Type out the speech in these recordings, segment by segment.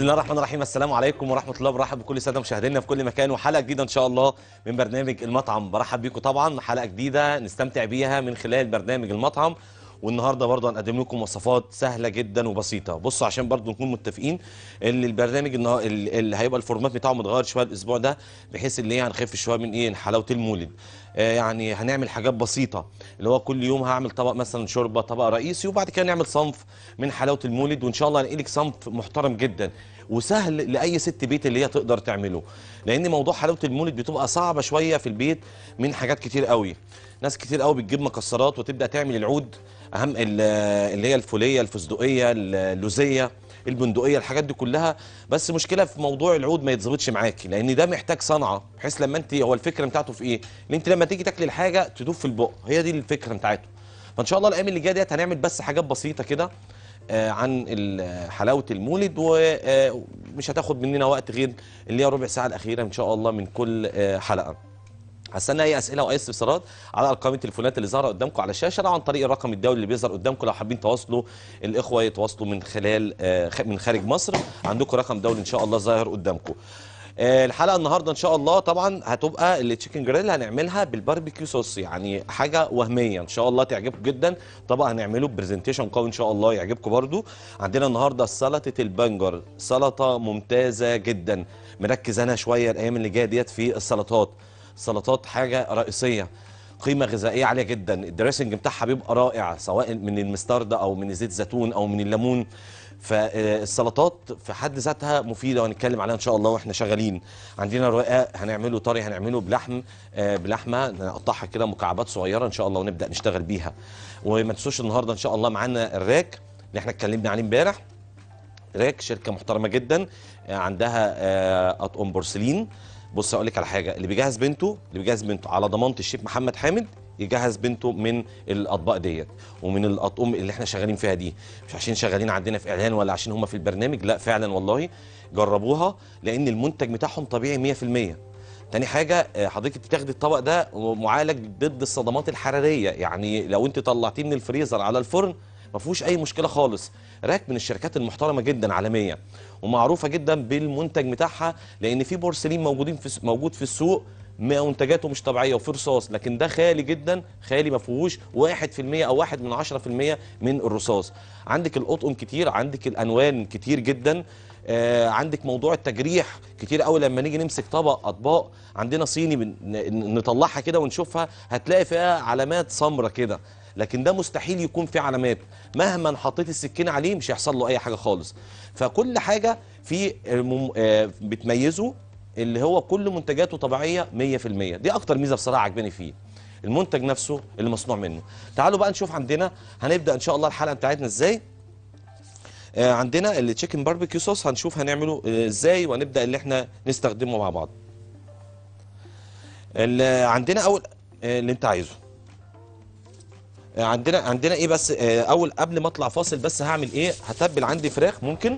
بسم الله الرحمن الرحيم السلام عليكم ورحمه الله برحب بكل الساده مشاهدينا في كل مكان وحلقه جديده ان شاء الله من برنامج المطعم برحب بيكم طبعا حلقه جديده نستمتع بيها من خلال برنامج المطعم والنهارده برضه هنقدم لكم وصفات سهله جدا وبسيطه بصوا عشان برضه نكون متفقين ان البرنامج النها- ال- اللي هيبقى الفورمات بتاعه متغير شويه الاسبوع ده بحيث ان ايه هنخف شويه من ايه حلاوه المولد آه يعني هنعمل حاجات بسيطه اللي هو كل يوم هعمل طبق مثلا شوربه طبق رئيسي وبعد كده نعمل صنف من حلاوه المولد وان شاء الله هنقلك صنف محترم جدا وسهل لاي ست بيت اللي هي تقدر تعمله لان موضوع حلاوه المولد بتبقى صعبه شويه في البيت من حاجات كتير قوي ناس كتير قوي بتجيب مكسرات وتبدا تعمل العود اهم ال- اللي هي الفوليه الفستقيه اللوزيه البندقيه الحاجات دي كلها بس مشكله في موضوع العود ما يتظبطش معاكي لان ده محتاج صنعه بحيث لما انت هو الفكره بتاعته في ايه ان انت لما تيجي تاكلي الحاجه تدوب في البق هي دي الفكره بتاعته فان شاء الله الايام اللي جايه ديت هنعمل بس حاجات بسيطه كده آه، عن ال- حلاوه المولد ومش هتاخد مننا وقت غير اللي هي ربع ساعه الاخيره ان شاء الله من كل آه، حلقه هستنى اي اسئله واي استفسارات على ارقام التليفونات اللي ظاهره قدامكم على الشاشه او عن طريق الرقم الدولي اللي بيظهر قدامكم لو حابين تواصلوا الاخوه يتواصلوا من خلال آه، خ- من خارج مصر عندكم رقم دولي ان شاء الله ظاهر قدامكم آه، الحلقه النهارده ان شاء الله طبعا هتبقى التشيكن جريل هنعملها بالباربيكيو صوص يعني حاجه وهميه ان شاء الله تعجبكم جدا طبعا هنعمله برزنتيشن قوي ان شاء الله يعجبكم برضو عندنا النهارده سلطه البنجر سلطه ممتازه جدا مركز انا شويه الايام اللي جايه ديت في السلطات السلطات حاجه رئيسيه قيمه غذائيه عاليه جدا الدريسنج بتاعها بيبقى رائع سواء من المستردة او من زيت زيتون او من الليمون فالسلطات في حد ذاتها مفيده وهنتكلم عليها ان شاء الله واحنا شغالين عندنا رقاق هنعمله طري هنعمله بلحم آه، بلحمه نقطعها كده مكعبات صغيره ان شاء الله ونبدا نشتغل بيها وما تنسوش النهارده ان شاء الله معانا الراك اللي احنا اتكلمنا عليه امبارح راك شركه محترمه جدا آه، عندها آه، اطقم بورسلين بص اقول لك على حاجه اللي بيجهز بنته اللي بيجهز بنته على ضمانه الشيف محمد حامد يجهز بنته من الاطباق ديت ومن الاطقم اللي احنا شغالين فيها دي مش عشان شغالين عندنا في اعلان ولا عشان هم في البرنامج لا فعلا والله جربوها لان المنتج بتاعهم طبيعي 100% تاني حاجة آه، حضرتك بتاخدي الطبق ده معالج ضد الصدمات الحرارية يعني لو انت طلعتيه من الفريزر على الفرن ما فيهوش اي مشكله خالص راك من الشركات المحترمه جدا عالميا ومعروفه جدا بالمنتج بتاعها لان في بورسلين موجودين في موجود في السوق منتجاته مش طبيعيه وفي رصاص لكن ده خالي جدا خالي ما فيهوش 1% او 1 من 10% من الرصاص عندك الاطقم كتير عندك الالوان كتير جدا آه عندك موضوع التجريح كتير قوي لما نيجي نمسك طبق اطباق عندنا صيني بن- ن- نطلعها كده ونشوفها هتلاقي فيها علامات سمرة كده لكن ده مستحيل يكون فيه علامات مهما حطيت السكين عليه مش هيحصل له اي حاجه خالص فكل حاجه في المم... آه، بتميزه اللي هو كل منتجاته طبيعيه 100% دي اكتر ميزه بصراحه عجباني فيه المنتج نفسه اللي مصنوع منه تعالوا بقى نشوف عندنا هنبدا ان شاء الله الحلقه بتاعتنا ازاي آه، عندنا التشيكن باربيكيو صوص هنشوف هنعمله آه، ازاي وهنبدا اللي احنا نستخدمه مع بعض ال- عندنا اول آه، اللي انت عايزه آه، عندنا عندنا ايه بس آه، اول قبل ما اطلع فاصل بس هعمل ايه هتبل عندي فراخ ممكن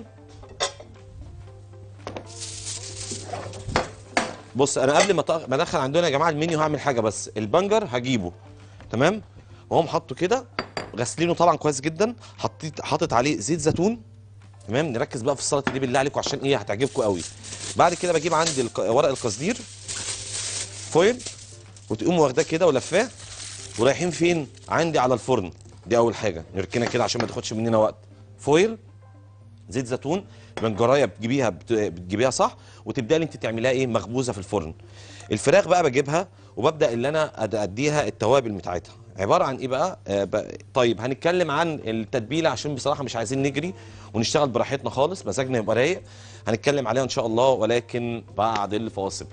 بص انا قبل ما أط- ما ادخل عندنا يا جماعه المنيو هعمل حاجه بس البنجر هجيبه تمام وهم حاطه كده غسلينه طبعا كويس جدا حطيت حاطط عليه زيت زيتون تمام نركز بقى في السلطه دي بالله عليكم عشان ايه هتعجبكم قوي بعد كده بجيب عندي الق- ورق القصدير فويل وتقوم واخداه كده ولفاه ورايحين فين عندي على الفرن دي اول حاجه نركنها كده عشان ما تاخدش مننا وقت فويل زيت زيتون بنجرايه بتجيبيها بت- بتجيبيها صح وتبداي انت تعمليها ايه مخبوزه في الفرن الفراخ بقى بجيبها وببدا اللي انا أد- اديها التوابل بتاعتها عباره عن ايه بقى آه ب... طيب هنتكلم عن التتبيله عشان بصراحه مش عايزين نجري ونشتغل براحتنا خالص مزاجنا يبقى رايق هنتكلم عليها ان شاء الله ولكن بعد الفاصل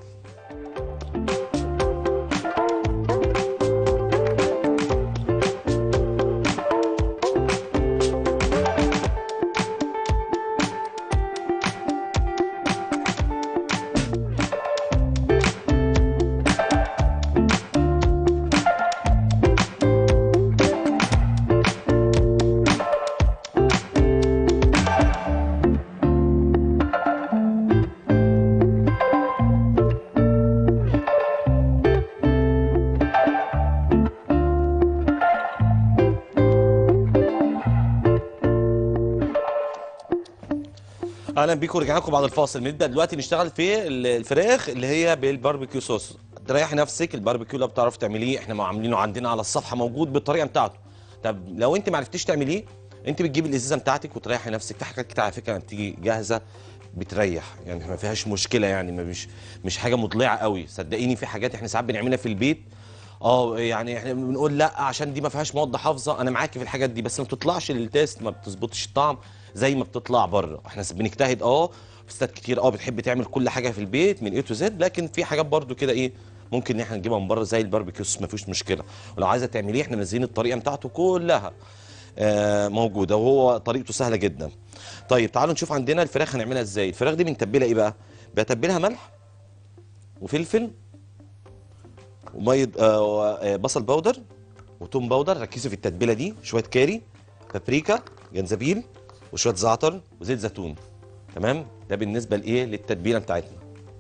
اهلا بيكم رجعنا لكم بعد الفاصل بنبدا دلوقتي نشتغل في ال- الفراخ اللي هي بالباربيكيو صوص تريحي نفسك الباربيكيو لو بتعرفي تعمليه احنا ما عاملينه عندنا على الصفحه موجود بالطريقه بتاعته طب لو انت ما عرفتيش تعمليه انت بتجيبي الازازه بتاعتك وتريحي نفسك في حاجات كده على فكره بتيجي جاهزه بتريح يعني ما فيهاش مشكله يعني ما مش مش حاجه مضلعه قوي صدقيني في حاجات احنا ساعات بنعملها في البيت اه يعني احنا بنقول لا عشان دي ما فيهاش مواد حافظه انا معاكي في الحاجات دي بس ما بتطلعش للتيست ما بتظبطش الطعم زي ما بتطلع بره احنا بنجتهد اه في ستات كتير اه بتحب تعمل كل حاجه في البيت من اي تو زد لكن في حاجات برضو كده ايه ممكن ان احنا نجيبها من بره زي الباربيكيو ما فيش مشكله ولو عايزه تعمليه احنا منزلين الطريقه بتاعته كلها آه موجوده وهو طريقته سهله جدا طيب تعالوا نشوف عندنا الفراخ هنعملها ازاي الفراخ دي بنتبلها ايه بقى بتبلها ملح وفلفل وميه آه آه، بصل باودر وتوم باودر ركزوا في التتبيله دي شويه كاري بابريكا جنزبيل وشويه زعتر وزيت زيتون تمام ده بالنسبه لايه للتتبيله بتاعتنا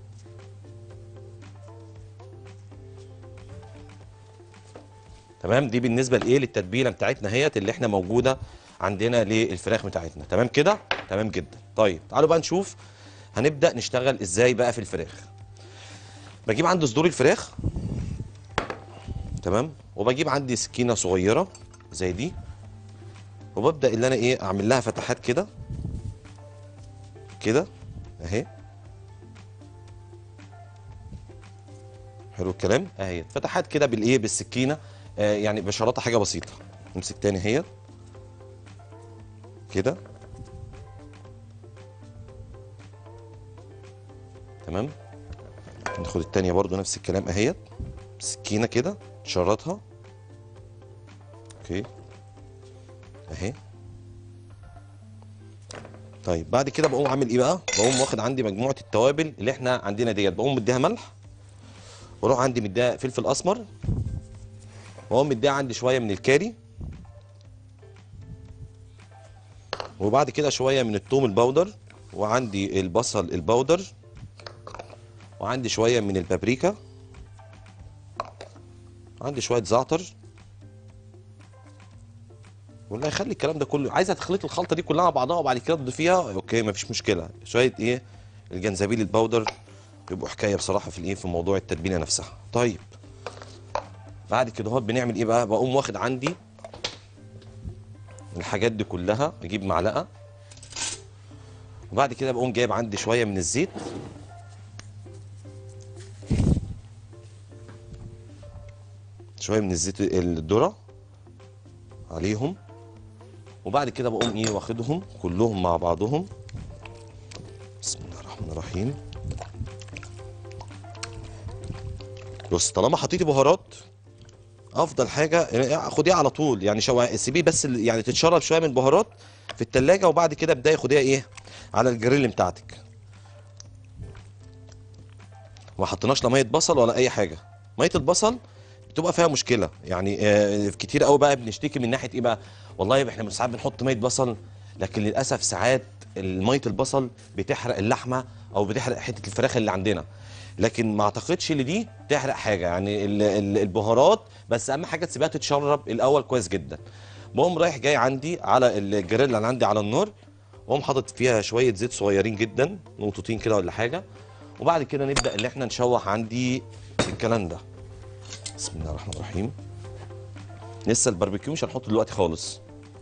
تمام دي بالنسبه لايه للتتبيله بتاعتنا هيت اللي احنا موجوده عندنا للفراخ بتاعتنا تمام كده تمام جدا طيب تعالوا بقى نشوف هنبدا نشتغل ازاي بقى في الفراخ بجيب عندي صدور الفراخ تمام وبجيب عندي سكينه صغيره زي دي وببدا اللي انا ايه اعمل لها فتحات كده كده اهي حلو الكلام اهي فتحات كده بالايه بالسكينه آه يعني بشرطها حاجه بسيطه نمسك تاني اهي كده تمام ناخد التانية برضو نفس الكلام اهيت سكينه كده تشرطها اوكي اهي طيب بعد كده بقوم عامل ايه بقى بقوم واخد عندي مجموعه التوابل اللي احنا عندنا ديت بقوم مديها ملح واروح عندي مديها فلفل اسمر واقوم مديها عندي شويه من الكاري وبعد كده شويه من الثوم البودر وعندي البصل البودر وعندي شويه من البابريكا عندي شويه زعتر والله خلي الكلام ده كله عايزه تخلطي الخلطه دي كلها مع بعضها وبعد كده تضيفيها اوكي مفيش مشكله شويه ايه الجنزبيل البودر يبقوا حكايه بصراحه في الايه في موضوع التتبيله نفسها طيب بعد كده هو بنعمل ايه بقى بقوم واخد عندي الحاجات دي كلها اجيب معلقه وبعد كده بقوم جايب عندي شويه من الزيت شويه من الزيت الذره عليهم وبعد كده بقوم ايه واخدهم كلهم مع بعضهم بسم الله الرحمن الرحيم بص طالما حطيتي بهارات افضل حاجه خديها على طول يعني شو سيبيه بس ال- يعني تتشرب شويه من البهارات في التلاجة وبعد كده ابداي خديها ايه على الجريل بتاعتك ما حطيناش لا ميه بصل ولا اي حاجه ميه البصل بتبقى فيها مشكله يعني آه، كتير قوي بقى بنشتكي من ناحيه ايه بقى والله احنا ساعات بنحط ميه بصل لكن للاسف ساعات ميه البصل بتحرق اللحمه او بتحرق حته الفراخ اللي عندنا لكن ما اعتقدش ان دي تحرق حاجه يعني ال- ال- البهارات بس اهم حاجه تسيبها تتشرب الاول كويس جدا بقوم رايح جاي عندي على الجريل اللي عندي على النار واقوم حاطط فيها شويه زيت صغيرين جدا نقطتين كده ولا حاجه وبعد كده نبدا ان احنا نشوح عندي الكلام ده بسم الله الرحمن الرحيم لسه الباربيكيو مش هنحطه دلوقتي خالص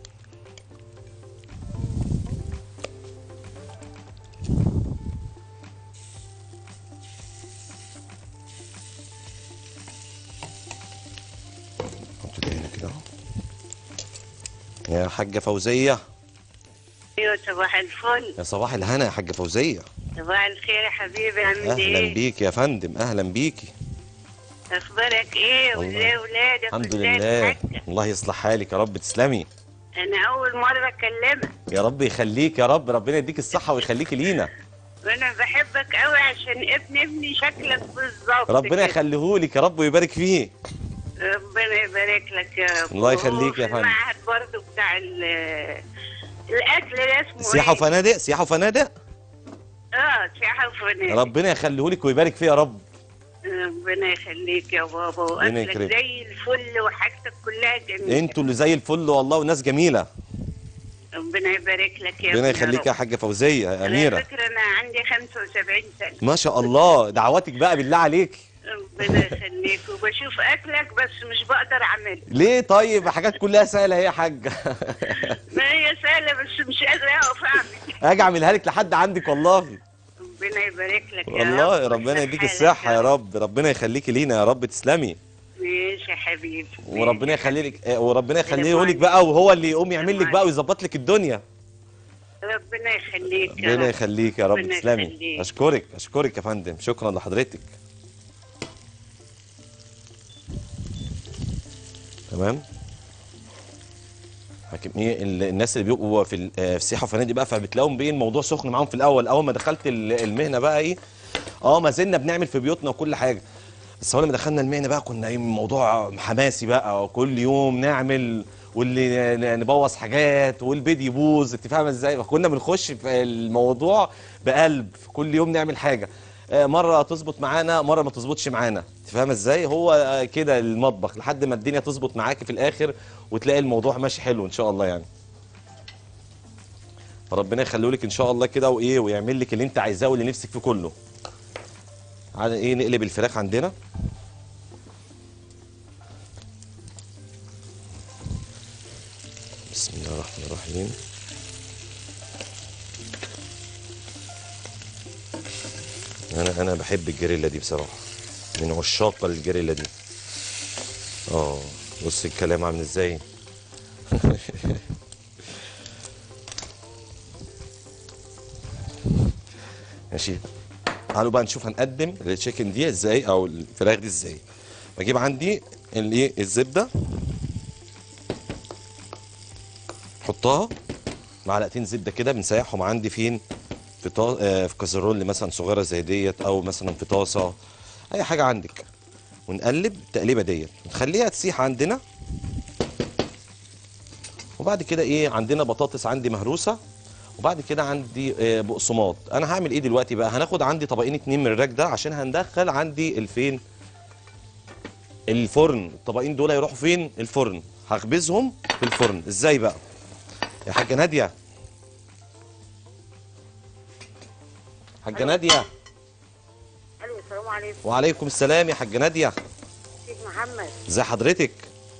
حط ده هنا كده اهو يا حاجة فوزية ايوه صباح الفل يا صباح الهنا يا حاجة فوزية صباح الخير يا حبيبي عامل أهلا ايه؟ بيك يا فندم أهلا بيكي اخبارك ايه؟ والله. وازاي ولادك؟ الحمد وازاي لله الحاجة؟ الله يصلح حالك يا رب تسلمي انا اول مرة اكلمك يا رب يخليك يا رب ربنا يديك الصحة ويخليكي لينا وانا بحبك قوي عشان ابن ابني شكلك بالظبط ربنا كده. يخليهولك يا رب ويبارك فيه ربنا يبارك لك يا رب الله يخليك يا وفي فندم. المعهد برضه بتاع ال- الاكل ده اسمه سياحة ايه؟ وفنادق سياحة وفنادق اه سياحة وفنادق ربنا يخليهولك ويبارك فيه يا رب ربنا يخليك يا بابا ربنا واكلك يكرمك. زي الفل وحاجتك كلها جميلة انتوا اللي زي الفل والله وناس جميلة ربنا يبارك لك يا ربنا ابني يخليك يا رب. حاجه فوزيه يا على اميره فكره انا عندي 75 سنه ما شاء الله دعواتك بقى بالله عليك ربنا يخليك وبشوف اكلك بس مش بقدر اعمله ليه طيب حاجات كلها سهله هي يا حاجه ما هي سهله بس مش قادره اقف اعمل اجي اعملها لك لحد عندك والله ربنا يبارك لك يا والله رب ربنا يديك ويصلح الصحه حالك يا رب ربنا يخليكي لينا يا رب تسلمي ماشي يا حبيبي وربنا يخلي لك آه، وربنا يخليه سلام لك بقى وهو اللي يقوم يعمل لك بقى ويظبط لك الدنيا ربنا يخليك يا ربنا رب. يخليك يا رب ربنا تسلمي يخليك. اشكرك اشكرك يا فندم شكرا لحضرتك تمام لكن ايه ال- الناس اللي بيبقوا في ال- آه، في سياحه وفنادق بقى فبتلاقيهم بين الموضوع سخن معاهم في الاول اول ما دخلت ال- المهنه بقى ايه اه ما زلنا بنعمل في بيوتنا وكل حاجه بس اول ما دخلنا المهنه بقى كنا ايه الموضوع حماسي بقى وكل يوم نعمل واللي ن- نبوظ حاجات والبيت يبوظ انت فاهمه ازاي فكنا بنخش في الموضوع بقلب كل يوم نعمل حاجه آه، مره تظبط معانا مره ما تظبطش معانا انت فاهمه ازاي هو آه، كده المطبخ لحد ما الدنيا تظبط معاكي في الاخر وتلاقي الموضوع ماشي حلو ان شاء الله يعني فربنا يخليه لك ان شاء الله كده وايه ويعمل لك اللي انت عايزاه واللي نفسك فيه كله على ايه نقلب الفراخ عندنا بسم الله الرحمن الرحيم انا انا بحب الجريلا دي بصراحه من عشاق الجريلا دي اه بص الكلام عامل ازاي ماشي تعالوا بقى نشوف هنقدم التشيكن دي ازاي او الفراخ دي ازاي بجيب عندي الايه الزبده حطها معلقتين زبده كده بنسيحهم عندي فين في طا... آه في كازرول مثلا صغيره زي ديت او مثلا في طاسه اي حاجه عندك ونقلب التقليبه ديت نخليها تسيح عندنا وبعد كده ايه عندنا بطاطس عندي مهروسه وبعد كده عندي آه، بقسماط انا هعمل ايه دلوقتي بقى هناخد عندي طبقين اتنين من الراك ده عشان هندخل عندي الفين الفرن الطبقين دول هيروحوا فين الفرن هخبزهم في الفرن ازاي بقى يا حاجه ناديه حاجه ناديه الو السلام عليكم وعليكم السلام يا حاجه ناديه شيخ محمد ازي حضرتك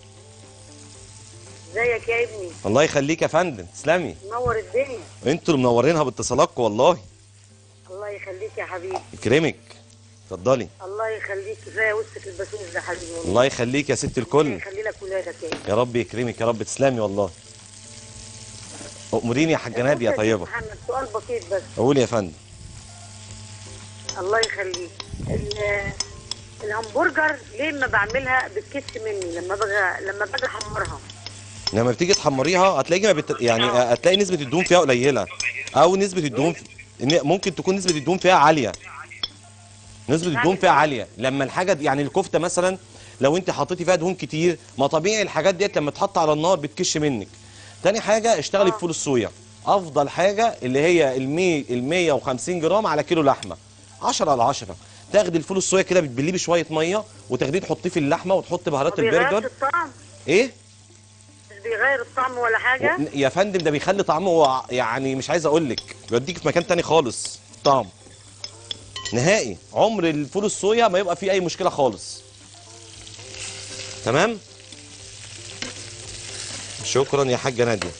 ازيك يا ابني الله يخليك يا فندم تسلمي منور الدنيا انتوا اللي منورينها باتصالاتكم والله الله يخليك يا حبيبي يكرمك اتفضلي الله يخليك كفايه وسط البسوس ده حبيبي والله الله يخليك يا ست الكل يخلي لك ولادك يا ابني. يا رب يكرمك يا رب تسلمي والله أموريني يا حاجة نادية بص يا طيبة شيخ محمد سؤال بسيط بس قول يا فندم الله يخليك ال- الهمبرجر ليه ما بعملها بتكش مني لما باجي لما باجي احمرها لما بتيجي تحمريها هتلاقي ما بت... يعني هتلاقي نسبة الدهون فيها قليلة أو نسبة الدهون في... إن- ممكن تكون نسبة الدهون فيها عالية نسبة الدهون فيها عالية لما الحاجة دي يعني الكفتة مثلا لو أنت حطيتي فيها دهون كتير ما طبيعي الحاجات ديت لما تحط على النار بتكش منك تاني حاجة اشتغلي آه. بفول الصويا أفضل حاجة اللي هي ال 100 ال 150 جرام على كيلو لحمة 10 على 10 تاخدي الفول الصويا كده بتبليه بشوية مية وتاخديه تحطيه في اللحمة وتحطي بهارات ما بيغيرش البرجر الطعم إيه؟ مش بيغير الطعم ولا حاجه يا فندم ده بيخلي طعمه يعني مش عايز اقول لك بيوديك في مكان تاني خالص طعم نهائي عمر الفول الصويا ما يبقى فيه اي مشكله خالص تمام شكرا يا حاجه ناديه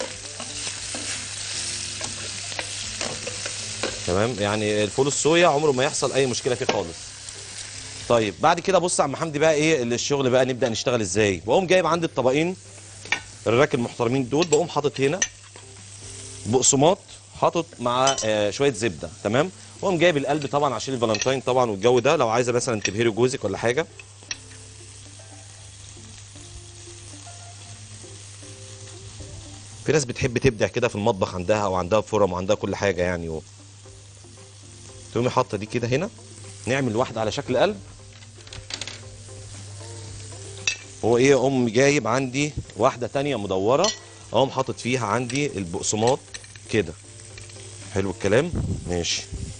تمام يعني الفول الصويا عمره ما يحصل اي مشكله فيه خالص طيب بعد كده بص يا عم حمدي بقى ايه الشغل بقى نبدا نشتغل ازاي بقوم جايب عندي الطبقين الراك المحترمين دول بقوم حاطط هنا بقسماط حاطط مع آه، شويه زبده تمام واقوم جايب القلب طبعا عشان الفالنتاين طبعا والجو ده لو عايزه مثلا تبهري جوزك ولا حاجه في ناس بتحب تبدع كده في المطبخ عندها وعندها فرم وعندها كل حاجه يعني و... تقومي حاطه دي كده هنا نعمل واحده على شكل قلب هو ايه اقوم جايب عندي واحده تانية مدوره اقوم حاطط فيها عندي البقسماط كده حلو الكلام ماشي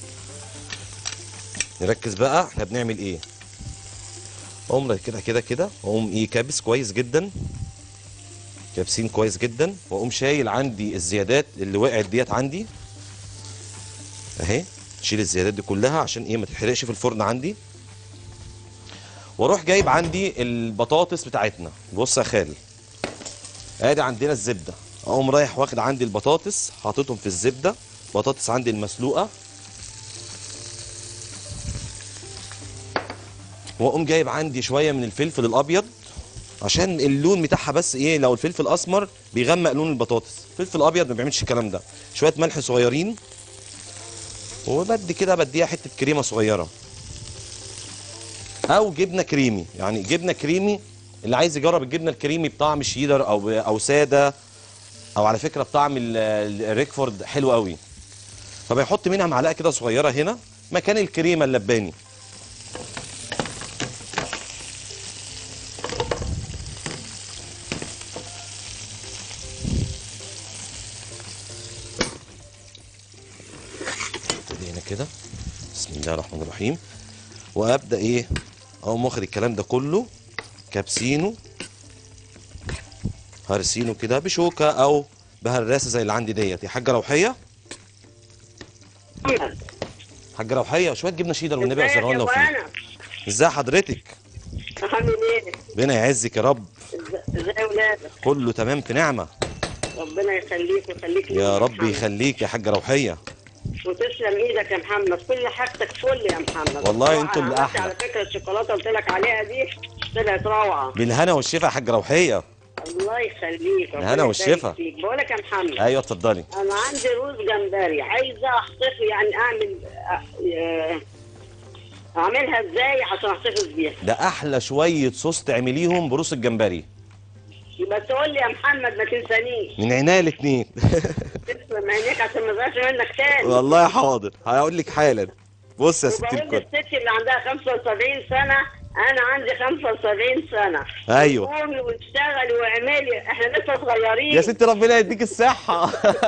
نركز بقى احنا بنعمل ايه اقوم كده كده كده اقوم ايه كابس كويس جدا كابسين كويس جدا واقوم شايل عندي الزيادات اللي وقعت ديت عندي اهي شيل الزيادات دي كلها عشان ايه ما تتحرقش في الفرن عندي واروح جايب عندي البطاطس بتاعتنا بص يا خالد ادي عندنا الزبده اقوم رايح واخد عندي البطاطس حاططهم في الزبده بطاطس عندي المسلوقه واقوم جايب عندي شويه من الفلفل الابيض عشان اللون بتاعها بس ايه لو الفلفل اسمر بيغمق لون البطاطس الفلفل الابيض ما بيعملش الكلام ده شويه ملح صغيرين وبدي كده بديها حته كريمه صغيره او جبنه كريمي يعني جبنه كريمي اللي عايز يجرب الجبنه الكريمي بطعم شيدر او او ساده او على فكره بطعم ال- ال- الريكفورد حلو قوي فبيحط منها معلقه كده صغيره هنا مكان الكريمه اللباني ابتدي هنا كده بسم الله الرحمن الرحيم وابدا ايه اقوم واخد الكلام ده كله كابسينه هرسينه كده بشوكه او بهراسه زي اللي عندي ديت يا حاجه روحيه حاجه روحيه شويه جبنه شيدر والنبي يا ازيك زرعون لو يا فيه وانا ازاي حضرتك عامل ايه؟ ربنا يعزك يا رب إز- ازاي ولادك؟ كله تمام في نعمه ربنا يخليك ويخليك يا لينا رب محمد. يخليك يا حاجه روحيه وتسلم ايدك يا محمد كل حاجتك فل يا محمد والله روعة. انتوا اللي عملت أحلى. على فكره الشوكولاته قلت لك عليها دي طلعت روعه بالهنا والشفا يا حاجه روحيه الله يخليك ربنا الهنا والشفا. يبارك فيك. بقول لك يا محمد ايوه اتفضلي انا عندي روز جمبري عايزه احتفظ يعني اعمل آه، اعملها ازاي عشان احتفظ بيها ده احلى شويه صوص تعمليهم بروس الجمبري يبقى تقول لي يا محمد ما تنسانيش من عينيا الاتنين تسلم عينيك عشان ما ازعلش منك تاني والله حاضر هقول لك حالا بص يا ستي وبقول الكل للست اللي عندها 75 سنة أنا عندي 75 سنة أيوة. قومي واشتغلي واعملي احنا لسه صغيرين يا ستي ربنا يديك الصحه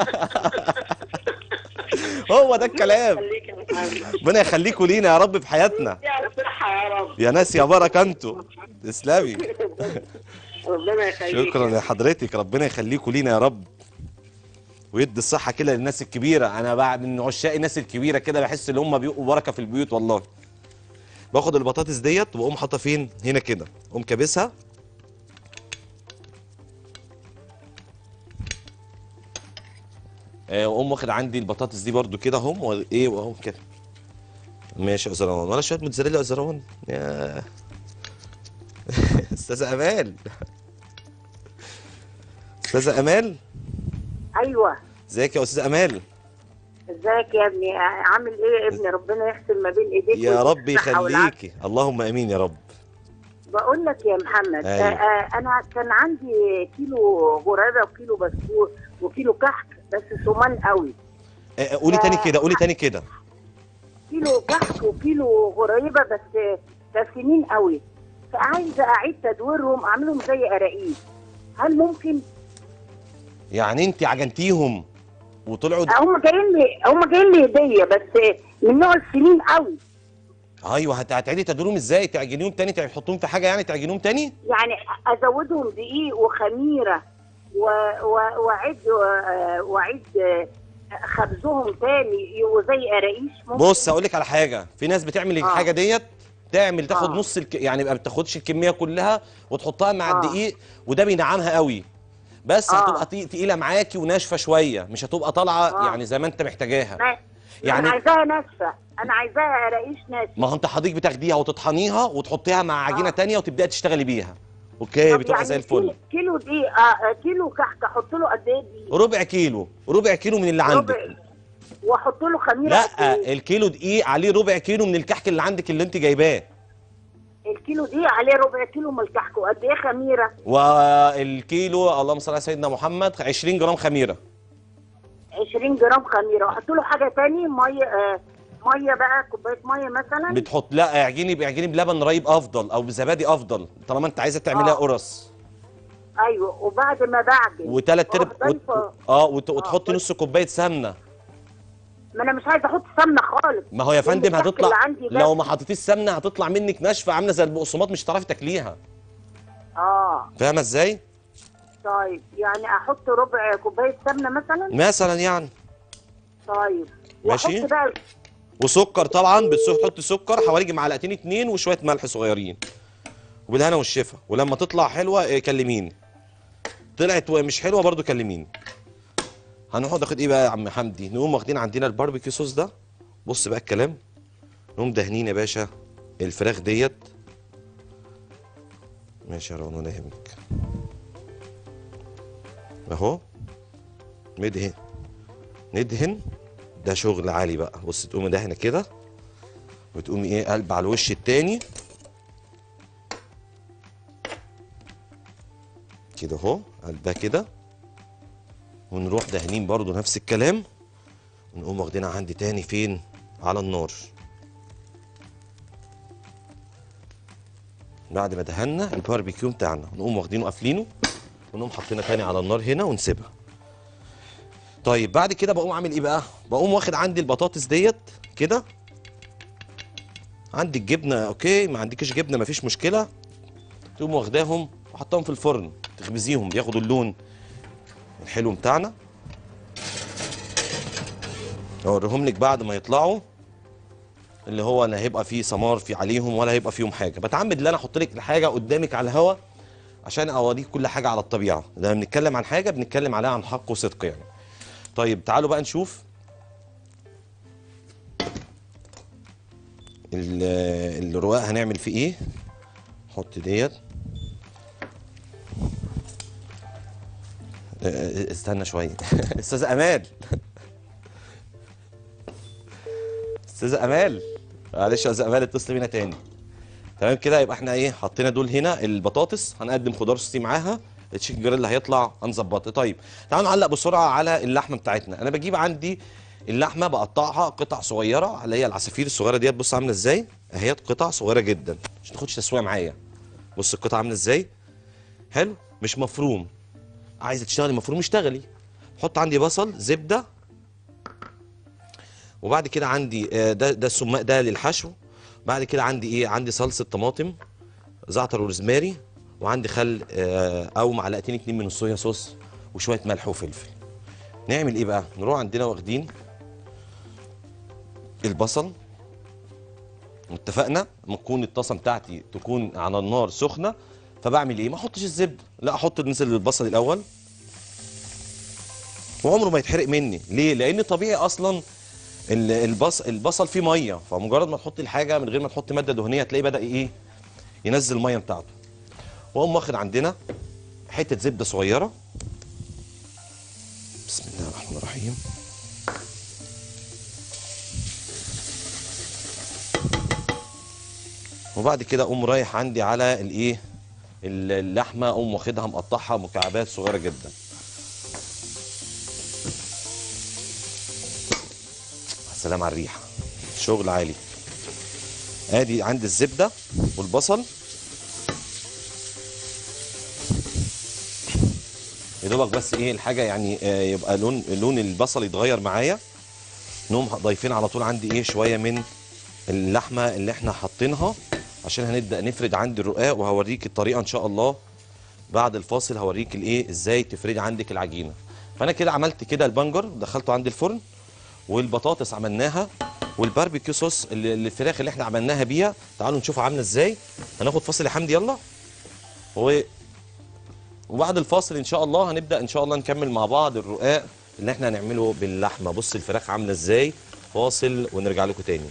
هو ده الكلام خليك يا محمد ربنا يخليكوا لينا يا رب في حياتنا يا الصحة يا رب يا ناس يا بركه انتوا تسلمي ربنا يخليك شكرا لحضرتك ربنا يخليكوا لينا يا رب ويدي الصحه كده للناس الكبيره انا بعد من عشاق الناس الكبيره كده بحس ان هم بيبقوا بركه في البيوت والله باخد البطاطس ديت واقوم حاطها فين هنا كده اقوم كابسها آه، واقوم واخد عندي البطاطس دي برضو كده اهم وايه واقوم كده ماشي يا زروان ولا شويه موتزاريلا يا زروان يا استاذه امال استاذه امال أيوة ازيك يا استاذه امال ازيك يا ابني عامل ايه يا ابني ربنا يحسن ما بين ايديك يا رب ويديك الصحة والعافية. يخليكي اللهم امين يا رب بقول لك يا محمد أيوة. آه آه انا كان عندي كيلو غرابه وكيلو بسكوت وكيلو كحك بس سمان قوي آه، آه، قولي تاني كده قولي تاني كده كيلو كحك وكيلو غريبه بس دسمين قوي فعايزه اعيد تدويرهم اعملهم زي قراقيش هل ممكن يعني انت عجنتيهم وطلعوا د- هم جايين لي هم جايين لي هديه بس من نوع السنين قوي ايوه هت- هتعيدي تدورهم ازاي تعجنيهم تاني تع- تحطهم في حاجه يعني تعجنيهم تاني يعني ازودهم دقيق وخميره و- و- واعد و- واعد خبزهم تاني يبقوا زي قراقيش ممكن بص اقول لك على حاجه في ناس بتعمل آه. الحاجه ديت تعمل تاخد آه. نص الك... يعني ما بتاخدش الكميه كلها وتحطها مع آه. الدقيق وده بينعمها قوي بس آه. هتبقى تي- تقيله معاكي وناشفه شويه مش هتبقى طالعه آه. يعني زي ما انت محتاجاها ما- يعني- انا عايزاها ناشفه انا عايزاها قراقيش ناشفه ما هو انت حضرتك بتاخديها وتطحنيها وتحطيها مع عجينه آه. تانية وتبداي تشتغلي بيها اوكي طب بتبقى زي الفل كيلو- كيلو دقيق آه كيلو كحك احط له قد ايه دقيق ربع كيلو ربع كيلو من اللي عندك ربع واحط له خميره قد لا إيه؟ الكيلو دقيق عليه ربع كيلو من الكحك اللي عندك اللي انت جايباه الكيلو دقيق عليه ربع كيلو من الكحك وقد ايه خميره والكيلو اللهم صل على سيدنا محمد 20 جرام خميره 20 جرام خميره واحط له حاجه تاني ميه آه ميه بقى كوبايه ميه مثلا بتحط لا اعجني اعجني بلبن رايب افضل او بزبادي افضل طالما انت عايزه تعمليها آه. قرص ايوه وبعد ما بعجن وثلاث أروح ارباع ضايفة- اه وت... وتحطي آه. نص كوبايه سمنه ما انا مش عايزه احط سمنه خالص ما هو يا لأن فندم الكحك هتطلع اللي عندي ده- لو ما حطيتيش سمنه هتطلع منك ناشفه عامله زي البقسماط مش هتعرفي تاكليها اه فاهمه ازاي طيب يعني احط ربع كوبايه سمنه مثلا مثلا يعني طيب ماشي. واحط بقى وسكر طبعا بتسو- تحط سكر حوالي معلقتين اتنين وشويه ملح صغيرين وبالهنا والشفا ولما تطلع حلوه إيه، كلميني طلعت مش حلوه برضو كلميني هنقعد ناخد ايه بقى يا عم حمدي نقوم واخدين عندنا الباربيكيو صوص ده بص بقى الكلام نقوم دهنين يا باشا الفراخ ديت ماشي يا رونو ولا يهمك اهو ندهن ندهن ده شغل عالي بقى بص تقومي دهنه كده وتقومي ايه قلب على الوش التاني كده اهو قلبها كده ونروح دهنين برضو نفس الكلام ونقوم واخدينها عندي تاني فين على النار بعد ما دهنا الباربيكيو بتاعنا نقوم واخدينه قافلينه ونقوم حاطينها تاني على النار هنا ونسيبها طيب بعد كده بقوم عامل ايه بقى بقوم واخد عندي البطاطس ديت كده عندي الجبنه اوكي ما عندكش جبنه مفيش مشكله تقوم واخداهم وحطهم في الفرن تخبزيهم بياخدوا اللون الحلو بتاعنا اوريهم لك بعد ما يطلعوا اللي هو لا هيبقى فيه سمار في عليهم ولا هيبقى فيهم حاجه بتعمد ان انا احط لك الحاجه قدامك على الهوا عشان اوريك كل حاجه على الطبيعه لما بنتكلم عن حاجه بنتكلم عليها عن حق وصدق يعني طيب تعالوا بقى نشوف ال- الرقاق هنعمل فيه ايه نحط ديت آه، استنى شويه استاذه امال استاذه امال معلش يا استاذه امال اتصل بينا تاني تمام كده يبقى احنا ايه حطينا دول هنا البطاطس هنقدم خضار سوسي معاها التشيكن جريل هيطلع هنظبطه طيب تعالوا نعلق بسرعه على اللحمه بتاعتنا انا بجيب عندي اللحمه بقطعها قطع صغيره اللي هي العصافير الصغيره ديت بص عامله ازاي اهي قطع صغيره جدا مش تاخدش تسويه معايا بص القطعه عامله ازاي حلو مش مفروم عايزه تشتغلي مفروم اشتغلي حط عندي بصل زبده وبعد كده عندي آه، ده ده السماق ده للحشو بعد كده عندي ايه عندي صلصه طماطم زعتر وروزماري وعندي خل آه، او معلقتين اتنين من الصويا صوص وشويه ملح وفلفل نعمل ايه بقى نروح عندنا واخدين البصل اتفقنا لما تكون الطاسه بتاعتي تكون على النار سخنه فبعمل ايه ما احطش الزبده لا احط نزل البصل الاول وعمره ما يتحرق مني ليه لان طبيعي اصلا ال- البص البصل فيه ميه فمجرد ما تحط الحاجه من غير ما تحط ماده دهنيه هتلاقيه بدا ايه ينزل الميه بتاعته واقوم واخد عندنا حته زبده صغيره بسم الله الرحمن الرحيم وبعد كده اقوم رايح عندي على الايه ال- اللحمه اقوم واخدها مقطعها مكعبات صغيره جدا سلام على الريحه شغل عالي ادي عندي الزبده والبصل يا دوبك بس ايه الحاجه يعني آه، يبقى لون لون البصل يتغير معايا نقوم ضايفين على طول عندي ايه شويه من اللحمه اللي احنا حاطينها عشان هنبدا نفرد عندي الرقاق وهوريك الطريقه ان شاء الله بعد الفاصل هوريك الايه ازاي تفردي عندك العجينه فانا كده عملت كده البنجر دخلته عندي الفرن والبطاطس عملناها والباربيكيو صوص اللي- اللي الفراخ اللي احنا عملناها بيها تعالوا نشوفها عامله ازاي هناخد فاصل يا حمدي يلا و وبعد الفاصل ان شاء الله هنبدا ان شاء الله نكمل مع بعض الرقاق اللي احنا هنعمله باللحمه بص الفراخ عامله ازاي فاصل ونرجع لكم تاني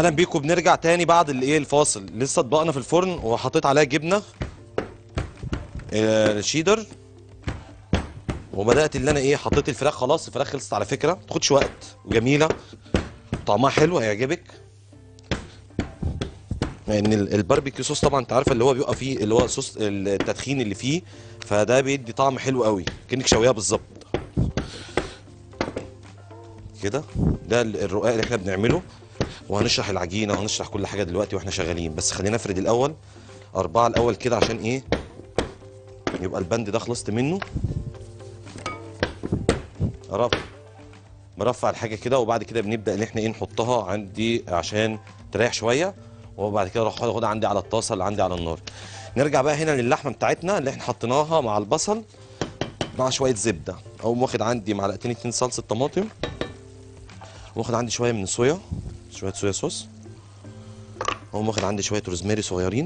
اهلا بيكم بنرجع تاني بعد الايه الفاصل لسه اطباقنا في الفرن وحطيت عليها جبنه آه، شيدر وبدات اللي انا ايه حطيت الفراخ خلاص الفراخ خلصت على فكره ما تاخدش وقت وجميله طعمها حلو هيعجبك لان ال- الباربيكيو صوص طبعا انت عارفه اللي هو بيبقى فيه اللي هو صوص التدخين اللي فيه فده بيدي طعم حلو قوي كأنك شويها بالظبط كده ده ال- الرقاق اللي احنا بنعمله وهنشرح العجينه وهنشرح كل حاجه دلوقتي واحنا شغالين بس خلينا نفرد الاول اربعه الاول كده عشان ايه يبقى البند ده خلصت منه رفع مرفع الحاجه كده وبعد كده بنبدا ان احنا ايه نحطها عندي عشان تريح شويه وبعد كده اروح اخدها عندي على الطاسه اللي عندي على النار نرجع بقى هنا للحمه بتاعتنا اللي احنا حطيناها مع البصل مع شويه زبده اقوم واخد عندي معلقتين اتنين صلصه طماطم واخد عندي شويه من الصويا شويه صويا صوص اقوم واخد عندي شويه روزماري صغيرين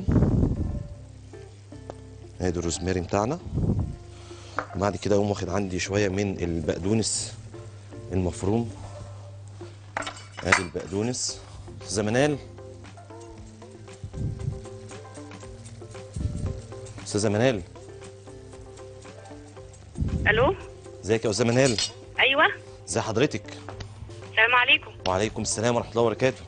ادي الروزماري بتاعنا وبعد كده اقوم واخد عندي شويه من البقدونس المفروم ادي البقدونس زمنال استاذه منال الو ازيك يا استاذه منال ايوه ازي حضرتك السلام عليكم وعليكم السلام ورحمه الله وبركاته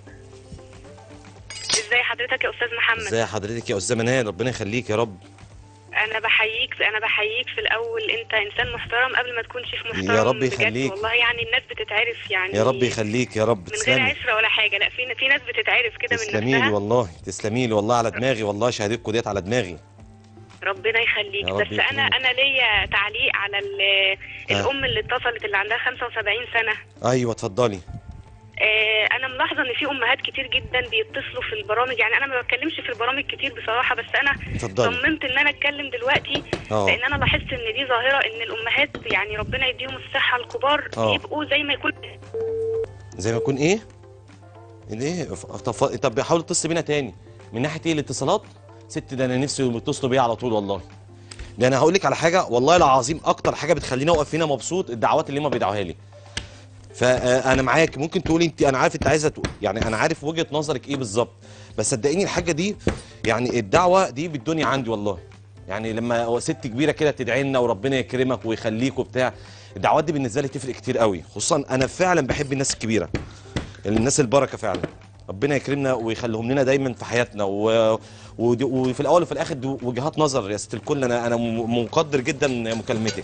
ازاي حضرتك يا استاذ محمد ازي حضرتك يا استاذه منال ربنا يخليك يا رب انا بحييك انا بحييك في الاول انت انسان محترم قبل ما تكون شيف محترم يا رب بجد يخليك. والله يعني الناس بتتعرف يعني يا رب يخليك يا رب من غير تسلمي عشره ولا حاجه لا في في ناس بتتعرف كده من تسلمي لي نفسها والله تسلمي لي والله على دماغي والله شهادتكم ديت على دماغي ربنا يخليك يا رب بس انا يكرمك. انا ليا تعليق على ال- آه. الام اللي اتصلت اللي عندها 75 سنه ايوه اتفضلي آه، انا ملاحظه ان في امهات كتير جدا بيتصلوا في البرامج يعني انا ما بتكلمش في البرامج كتير بصراحه بس انا اتفضلي صممت ان انا اتكلم دلوقتي اه لان انا لاحظت ان دي ظاهره ان الامهات يعني ربنا يديهم الصحه الكبار آه. يبقوا زي ما يكون زي ما يكون ايه ايه ف- طب طب حاول تتصل بينا تاني من ناحيه ايه الاتصالات ست ده انا نفسي يتصلوا بيا على طول والله ده انا هقول لك على حاجه والله العظيم اكتر حاجه بتخليني اوقف هنا مبسوط الدعوات اللي هم بيدعوها لي فانا معاك ممكن تقولي انت انا عارف انت عايزه تقول يعني انا عارف وجهه نظرك ايه بالظبط بس صدقيني الحاجه دي يعني الدعوه دي بالدنيا عندي والله يعني لما ست كبيره كده تدعي لنا وربنا يكرمك ويخليك وبتاع الدعوات دي بالنسبه لي تفرق كتير قوي خصوصا انا فعلا بحب الناس الكبيره الناس البركه فعلا ربنا يكرمنا ويخليهم لنا دايما في حياتنا و... ودي- وفي الاول وفي الاخر دي وجهات نظر يا ست الكل انا انا م- مقدر جدا مكالمتك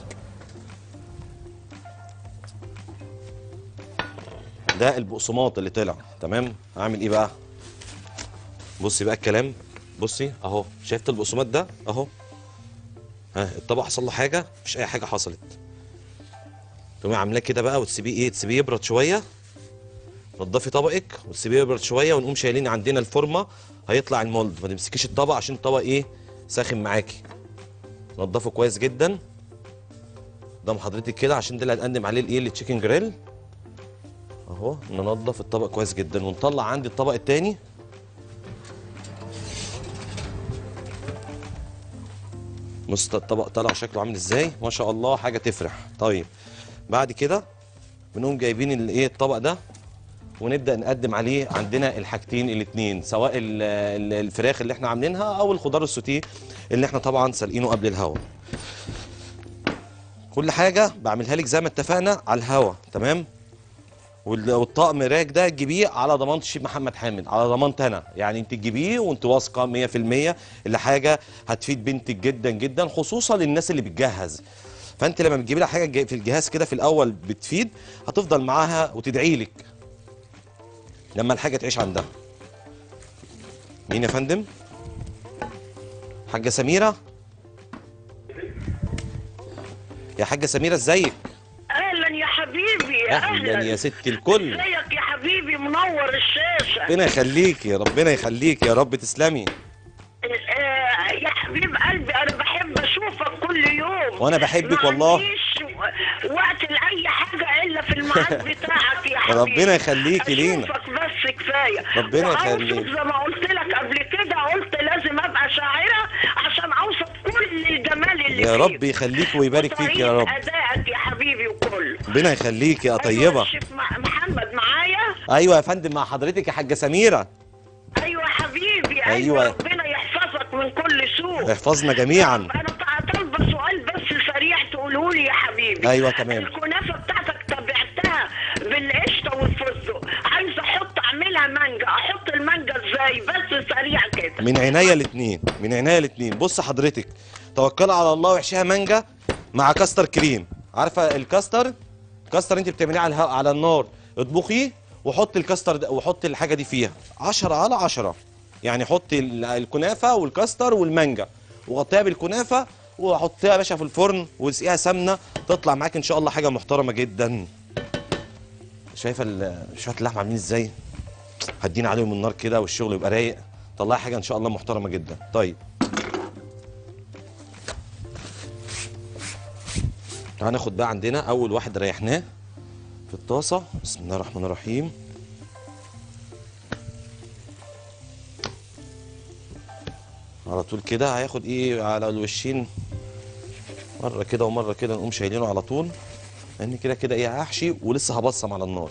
ده البقسماط اللي طلع تمام هعمل ايه بقى بصي بقى الكلام بصي اهو شايفت البقسماط ده اهو ها الطبق حصل له حاجه مفيش اي حاجه حصلت تقومي عاملاه كده بقى وتسيبيه ايه تسيبيه يبرد شويه نضفي طبقك وتسيبيه يبرد شويه ونقوم شايلين عندنا الفورمه هيطلع المولد ما تمسكيش الطبق عشان الطبق ايه ساخن معاكي نضفه كويس جدا قدام حضرتك كده عشان ده اللي هنقدم عليه الايه التشيكن جريل اهو ننضف الطبق كويس جدا ونطلع عندي الطبق التاني بص الطبق طلع شكله عامل ازاي ما شاء الله حاجه تفرح طيب بعد كده بنقوم جايبين الايه الطبق ده ونبدا نقدم عليه عندنا الحاجتين الاثنين سواء ال- ال- الفراخ اللي احنا عاملينها او الخضار السوتيه اللي احنا طبعا سالقينه قبل الهوا كل حاجه بعملها لك زي ما اتفقنا على الهوا تمام وال- والطقم راك ده تجيبيه على ضمانه الشيف محمد حامد على ضمانتي انا يعني انت تجيبيه وانت واثقه 100% اللي حاجه هتفيد بنتك جدا جدا خصوصا للناس اللي بتجهز فانت لما بتجيبي لها حاجه جا- في الجهاز كده في الاول بتفيد هتفضل معاها وتدعي لك لما الحاجه تعيش عندها مين يا فندم حاجه سميره يا حاجه سميره ازيك اهلا يا حبيبي اهلا يا ست الكل ازيك يا حبيبي منور الشاشه ربنا يخليكي ربنا يخليكي يا رب تسلمي آه يا حبيب قلبي انا بحب اشوفك كل يوم وأنا بحبك ما والله. عنديش وقت لاي حاجه الا في الميعاد بتاعك يا حبيبي ربنا يخليكي لينا. اشوفك بس كفايه ربنا وأوصف يخليك. زي ما قلت لك قبل كده قلت لازم ابقى شاعره عشان اوصف كل الجمال اللي يا فيك. رب يخليك ويبارك فيك يا وطريقة رب ادائك وامهات يا حبيبي وكل ربنا يخليك يا أيوة، طيبه الشيف مع- محمد معايا ايوه يا فندم مع حضرتك يا حاجه سميره ايوه يا حبيبي أيوة. ايوه ربنا يحفظك من كل سوء احفظنا جميعا انا ط- طالبه سؤال بس سريع تقوله لي يا حبيبي أيوة، تمام. الكنافه بتاعتك تبعتها بالقشطه والفستق عايزه احط اعملها مانجا احط المانجا ازاي بس سريع كده من عينيا الاثنين من عينيا الاثنين بص حضرتك توكلي على الله واحشيها مانجا مع كاستر كريم عارفه الكاستر كاستر انت بتعمليه على الها- على النار اطبخيه وحط الكاستر ده وحط الحاجه دي فيها 10 على 10 يعني حط ال- الكنافه والكاستر والمانجا وغطيها بالكنافه وحطيها يا باشا في الفرن واسقيها سمنه تطلع معاك ان شاء الله حاجه محترمه جدا شايفه ال- شويه اللحمه عاملين ازاي هدينا عليهم النار كده والشغل يبقى رايق طلعي حاجه ان شاء الله محترمه جدا طيب هناخد بقى عندنا اول واحد ريحناه في الطاسه بسم الله الرحمن الرحيم على طول كده هياخد ايه على الوشين مره كده ومره كده نقوم شايلينه على طول لان كده كده ايه هحشي ولسه هبصم على النار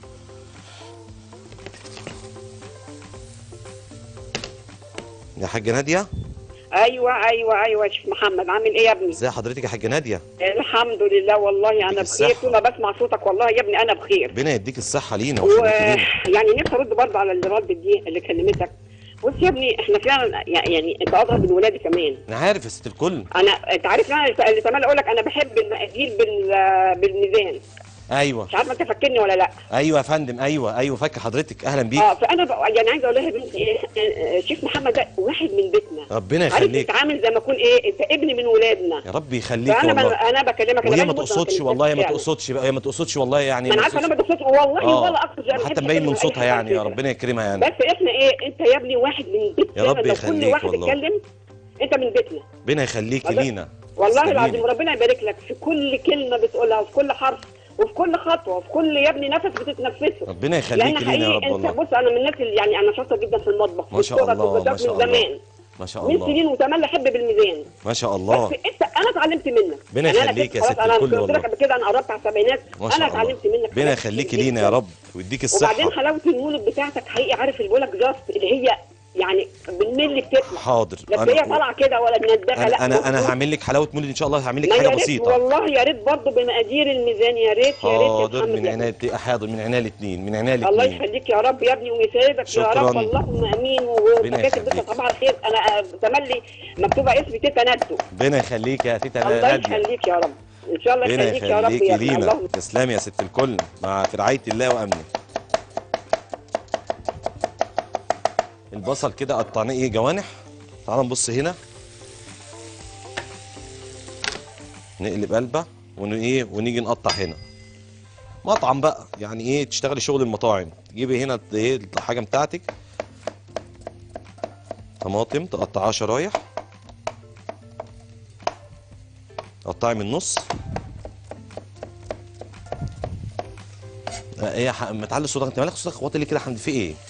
يا حاجه ناديه ايوه ايوه ايوه يا شيخ محمد عامل ايه يا ابني؟ ازي حضرتك يا حاجه ناديه الحمد لله والله انا بخير الصحة. طول ما بسمع صوتك والله يا ابني انا بخير ربنا يديك الصحه لينا ويخليك لينا ويعني نفسي ارد برضه على اللي ردت دي اللي كلمتك بص يا ابني احنا فعلا يعني انت اضرب من ولادي كمان انا عارف يا ست الكل انا انت عارف انا اللي تمام اقول لك انا بحب المقادير بال... بالميزان ايوه مش عارفه انت فاكرني ولا لا ايوه يا فندم ايوه ايوه فاكر حضرتك اهلا بيك اه فانا بقى يعني عايزه اقول لها يا بنتي ايه آه، شيخ محمد ده واحد من بيتنا ربنا عارف يخليك تتعامل زي ما اكون ايه انت ابن من ولادنا يا رب يخليك فانا والله ما انا بكلمك انا وهي بقالي ما مدة تقصدش كلمتكش والله ما فعلا. تقصدش بقى هي ما تقصدش والله يعني ما انا ما عارفه انا تقصدش. ما بقصدش والله آه. ولا اقصد يعني حتى بحب مبين من أي صوتها حاجة يعني كده. ربنا يكرمها يعني بس احنا ايه انت يا ابني واحد من بيتنا يا رب لو كل يخليك واحد والله. اتكلم انت من بيتنا ربنا يخليكي والله- لينا والله تسلمي العظيم لي. ربنا يبارك لك في كل كلمه بتقولها وفي كل حرف وفي كل خطوه وفي كل يا ابني نفس بتتنفسه ربنا لان يخليكي لينا يا رب حقيقي انت والله بص انا من الناس اللي يعني انا شاطره جدا في المطبخ ما شاء والشغل الله، والجدات ما شاء من الله. زمان ما شاء من الله سنين وتملي احب بالميزان ما شاء بس الله انت انا اتعلمت منك ربنا يعني أنا يخليك كنت يا خلاص ست انا الكل قلت لك والله. قبل كده انا قربت على السبعينات ما انا شاء الله اتعلمت منك ربنا حاجات يخليكي كتير لينا يا جداً. رب ويديك وبعدين الصحه حلاوه المولد بتاعتك حقيقي عارف اللي بقول لك جاست اللي هي يعني بالملي بتطلع حاضر بس هي انا طالعه كده ولا منزهه لا انا انا, أنا مظبوط. هعمل لك حلاوه مولد ان شاء الله هعمل لك ما حاجه يا ريت بسيطه والله يا ريت برضه بمقادير الميزان يا ريت يا ريت يا حاضر محمد من يا عناية ابني. حاضر من عناية الاثنين من عناية الله الاثنين يخليك يا رب يا ابني ويسعدك يا شكراً. رب اللهم امين ربنا وفكاتب يخليك. بس صباح الخير انا تملي مكتوبه اسمي تيتا ندو ربنا يخليك يا تيتا الله ناديه يخليك يا رب ان شاء الله ربنا يخليك يا رب يخليكي يا ابني لينا اللهم تسلمي يا ست الكل مع في رعايه الله وامنه البصل كده قطعناه ايه جوانح تعال نبص هنا نقلب قلبه ون ايه ونيجي نقطع هنا مطعم بقى يعني ايه تشتغلي شغل المطاعم تجيبي هنا ايه الحاجه بتاعتك طماطم تقطعها شرايح قطعي من النص آه، ايه يا ح- ما تعلي صوتك انت مالك صوتك واطي ليه كده يا حمدي في ايه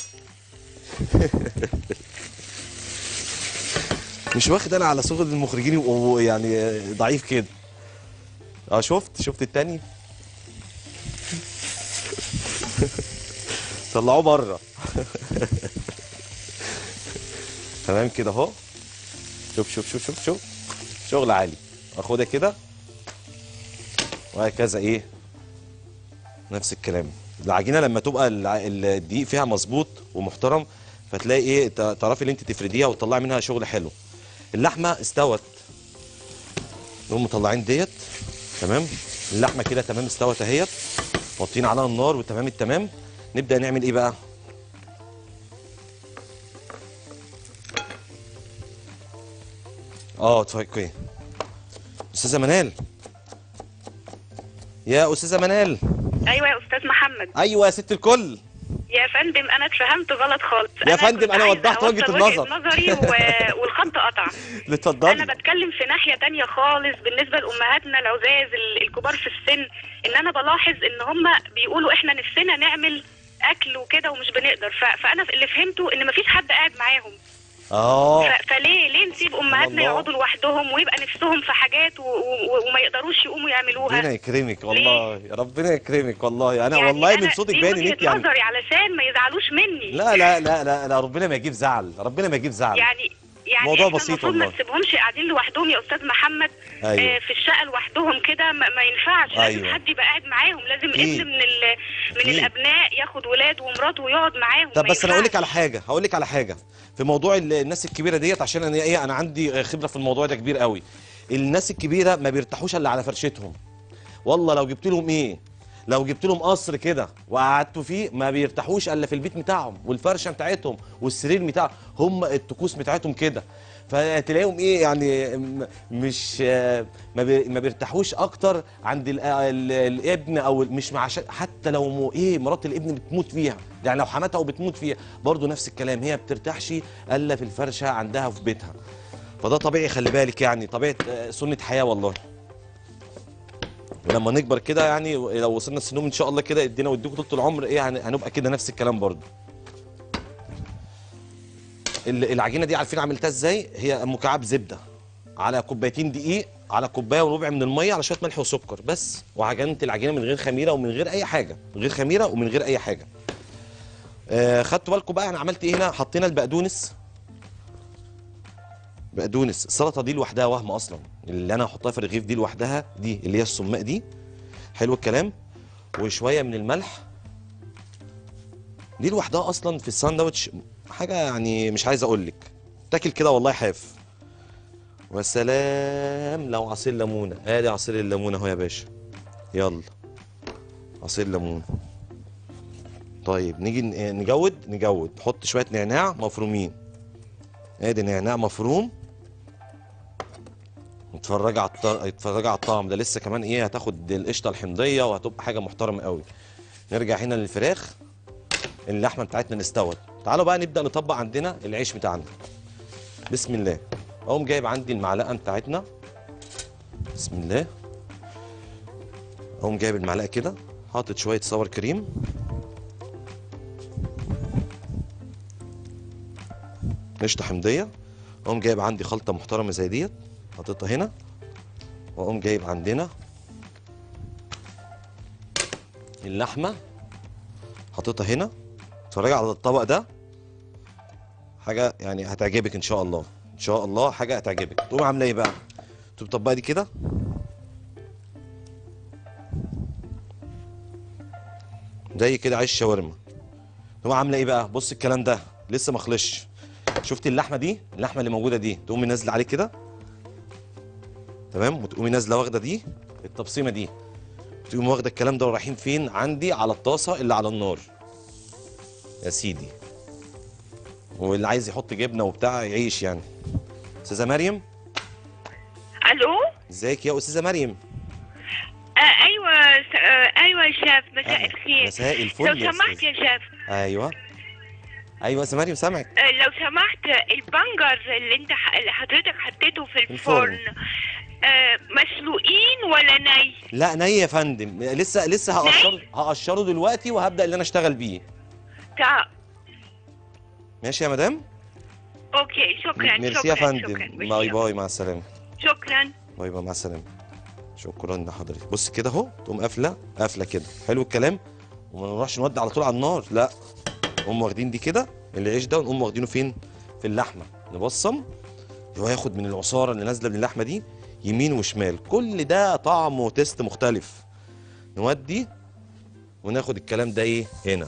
مش واخد انا على صوت المخرجين يبقوا يعني آه، ضعيف كده اه شفت شفت التاني طلعوه بره تمام كده اهو شوف شوف شوف شوف شوف شغل عالي اخدها كده وهكذا ايه نفس الكلام العجينه لما تبقى الع- الدقيق فيها مظبوط ومحترم فتلاقي ايه ت- تعرفي ان انت تفرديها وتطلعي منها شغل حلو اللحمه استوت نقوم مطلعين ديت تمام اللحمه كده تمام استوت اهيت موطين عليها النار وتمام التمام نبدا نعمل ايه بقى اه اتفضل اوكي استاذه منال يا استاذه منال ايوه يا استاذ محمد ايوه يا ست الكل يا فندم انا اتفهمت غلط خالص يا أنا فندم كنت أنا عايزة وضحت وجهة أوصل النظر. نظري و... والخط قطع انا اتفضلي بتكلم في ناحيه تانية خالص بالنسبه لامهاتنا العزاز ال- الكبار في السن ان انا بلاحظ ان هم بيقولوا احنا نفسنا نعمل اكل وكده ومش بنقدر ف... فانا اللي فهمته ان مفيش حد قاعد معاهم اه ف- فليه ليه نسيب امهاتنا الله. يقعدوا لوحدهم ويبقى نفسهم في حاجات و... و... وما يقدروش يقوموا يعملوها ربنا يكرمك والله ربنا يكرمك والله انا يعني والله من أنا صوتك دي باين ان وجهة انت يعني نظري علشان ما يزعلوش مني لا لا لا لا لا ربنا ما يجيب زعل ربنا ما يجيب زعل يعني يعني موضوع إحنا بسيط المفروض والله. ما نسيبهمش قاعدين لوحدهم يا استاذ محمد أيوة. آه في الشقه لوحدهم كده ما, ما ينفعش لازم أيوة. حد يبقى قاعد معاهم لازم أكيد. ابن من ال... من أكيد. الابناء ياخد ولاده ومراته ويقعد معاهم طب ما بس انا اقول لك ينفعش. على حاجه هقول لك على حاجه في موضوع ال- الناس الكبيره ديت عشان انا ايه انا عندي خبره في الموضوع ده كبير قوي الناس الكبيره ما بيرتاحوش الا على فرشتهم والله لو جبت لهم ايه لو جبت لهم قصر كده وقعدتوا فيه ما بيرتاحوش الا في البيت بتاعهم والفرشه بتاعتهم والسرير بتاعهم هم الطقوس بتاعتهم كده فتلاقيهم ايه يعني م- مش آه، ما بي- ما بيرتاحوش اكتر عند ال- ال- الابن او مش مع ش- حتى لو م- ايه مرات الابن بتموت فيها يعني لو حماتها وبتموت فيها برضه نفس الكلام هي بترتاحش الا في الفرشه عندها في بيتها فده طبيعي خلي بالك يعني طبيعه آه، سنه حياه والله ولما نكبر كده يعني لو وصلنا السنوم ان شاء الله كده ادينا واديكم طول العمر ايه هن- هنبقى كده نفس الكلام برضه ال- العجينه دي عارفين عملتها ازاي هي مكعب زبده على كوبايتين دقيق على كوبايه وربع من الميه على شويه ملح وسكر بس وعجنت العجينه من غير خميره ومن غير اي حاجه من غير خميره ومن غير اي حاجه آه خدتوا بالكم بقى انا عملت ايه هنا حطينا البقدونس بقدونس السلطه دي لوحدها وهم اصلا اللي انا هحطها في الرغيف دي لوحدها دي اللي هي السماق دي حلو الكلام وشويه من الملح دي لوحدها اصلا في الساندوتش حاجه يعني مش عايز اقول لك تاكل كده والله حاف وسلام لو عصير ليمونه ادي عصير الليمونه اهو يا باشا يلا عصير ليمون طيب نيجي ن- نجود نجود نحط شويه نعناع مفرومين ادي نعناع مفروم اتفرج على الط- اتفرج على الطعم ده لسه كمان ايه هتاخد القشطه الحمضيه وهتبقى حاجه محترمه قوي نرجع هنا للفراخ اللحمه بتاعتنا اللي استوت تعالوا بقى نبدا نطبق عندنا العيش بتاعنا بسم الله اقوم جايب عندي المعلقه بتاعتنا بسم الله اقوم جايب المعلقه كده حاطط شويه صور كريم قشطه حمضيه اقوم جايب عندي خلطه محترمه زي ديت حاططها هنا واقوم جايب عندنا اللحمه حاططها هنا اتفرجي على الطبق ده حاجه يعني هتعجبك ان شاء الله ان شاء الله حاجه هتعجبك تقوم عامله ايه بقى تقوم طبقي دي كده زي كده عيش شاورما تقوم عامله ايه بقى بص الكلام ده لسه ما خلصش شفتي اللحمه دي اللحمه اللي موجوده دي تقومي نازله عليه كده تمام وتقومي نازله واخده دي التبصيمه دي تقومي واخده الكلام ده ورايحين فين عندي على الطاسه اللي على النار يا سيدي واللي عايز يحط جبنه وبتاع يعيش يعني استاذه مريم الو ازيك يا استاذه مريم آه ايوه س... آه ايوه يا شيف مساء أهلا. الخير مساء الفل لو يا سمحت أستاذة. يا شيف ايوه ايوه يا استاذه مريم سامعك آه لو سمحت البنجر اللي انت ح... اللي حضرتك حطيته في الفرن. الفرن آه مسلوقين ولا ني لا ني يا فندم لسه لسه هقشره هقشره دلوقتي وهبدا اللي انا اشتغل بيه تا ماشي يا مدام اوكي شكرا ميرسي يا شكرا فندم شكرا باي باي مع السلامه شكرا باي باي مع السلامه شكرا لحضرتك بص كده اهو تقوم قافله قافله كده حلو الكلام وما نروحش نودي على طول على النار لا نقوم واخدين دي كده العيش ده ونقوم واخدينه فين في اللحمه نبصم هو ياخد من العصاره اللي نازله من اللحمه دي يمين وشمال كل ده طعم وتست مختلف نودي وناخد الكلام ده ايه هنا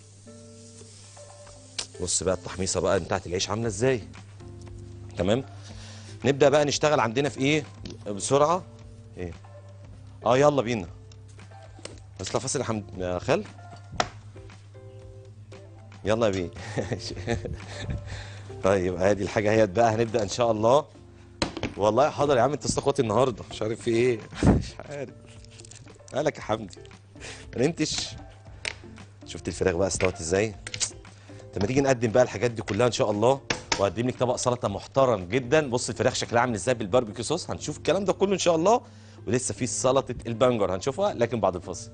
بص بقى التحميصه بقى بتاعت العيش عامله ازاي تمام نبدا بقى نشتغل عندنا في ايه بسرعه ايه اه يلا بينا بس لا فاصل يا حمد يا خال يلا يا بيه طيب ادي الحاجه اهيت بقى هنبدا ان شاء الله والله حاضر يا عم انت استخواتي النهارده مش عارف في ايه مش عارف مالك يا حمدي ما نمتش شفت الفراخ بقى استوت ازاي لما تيجي نقدم بقى الحاجات دي كلها ان شاء الله واقدم لك طبق سلطه محترم جدا بص الفراخ شكلها عامل ازاي بالباربيكيو صوص هنشوف الكلام ده كله ان شاء الله ولسه في سلطه البنجر هنشوفها لكن بعد الفاصل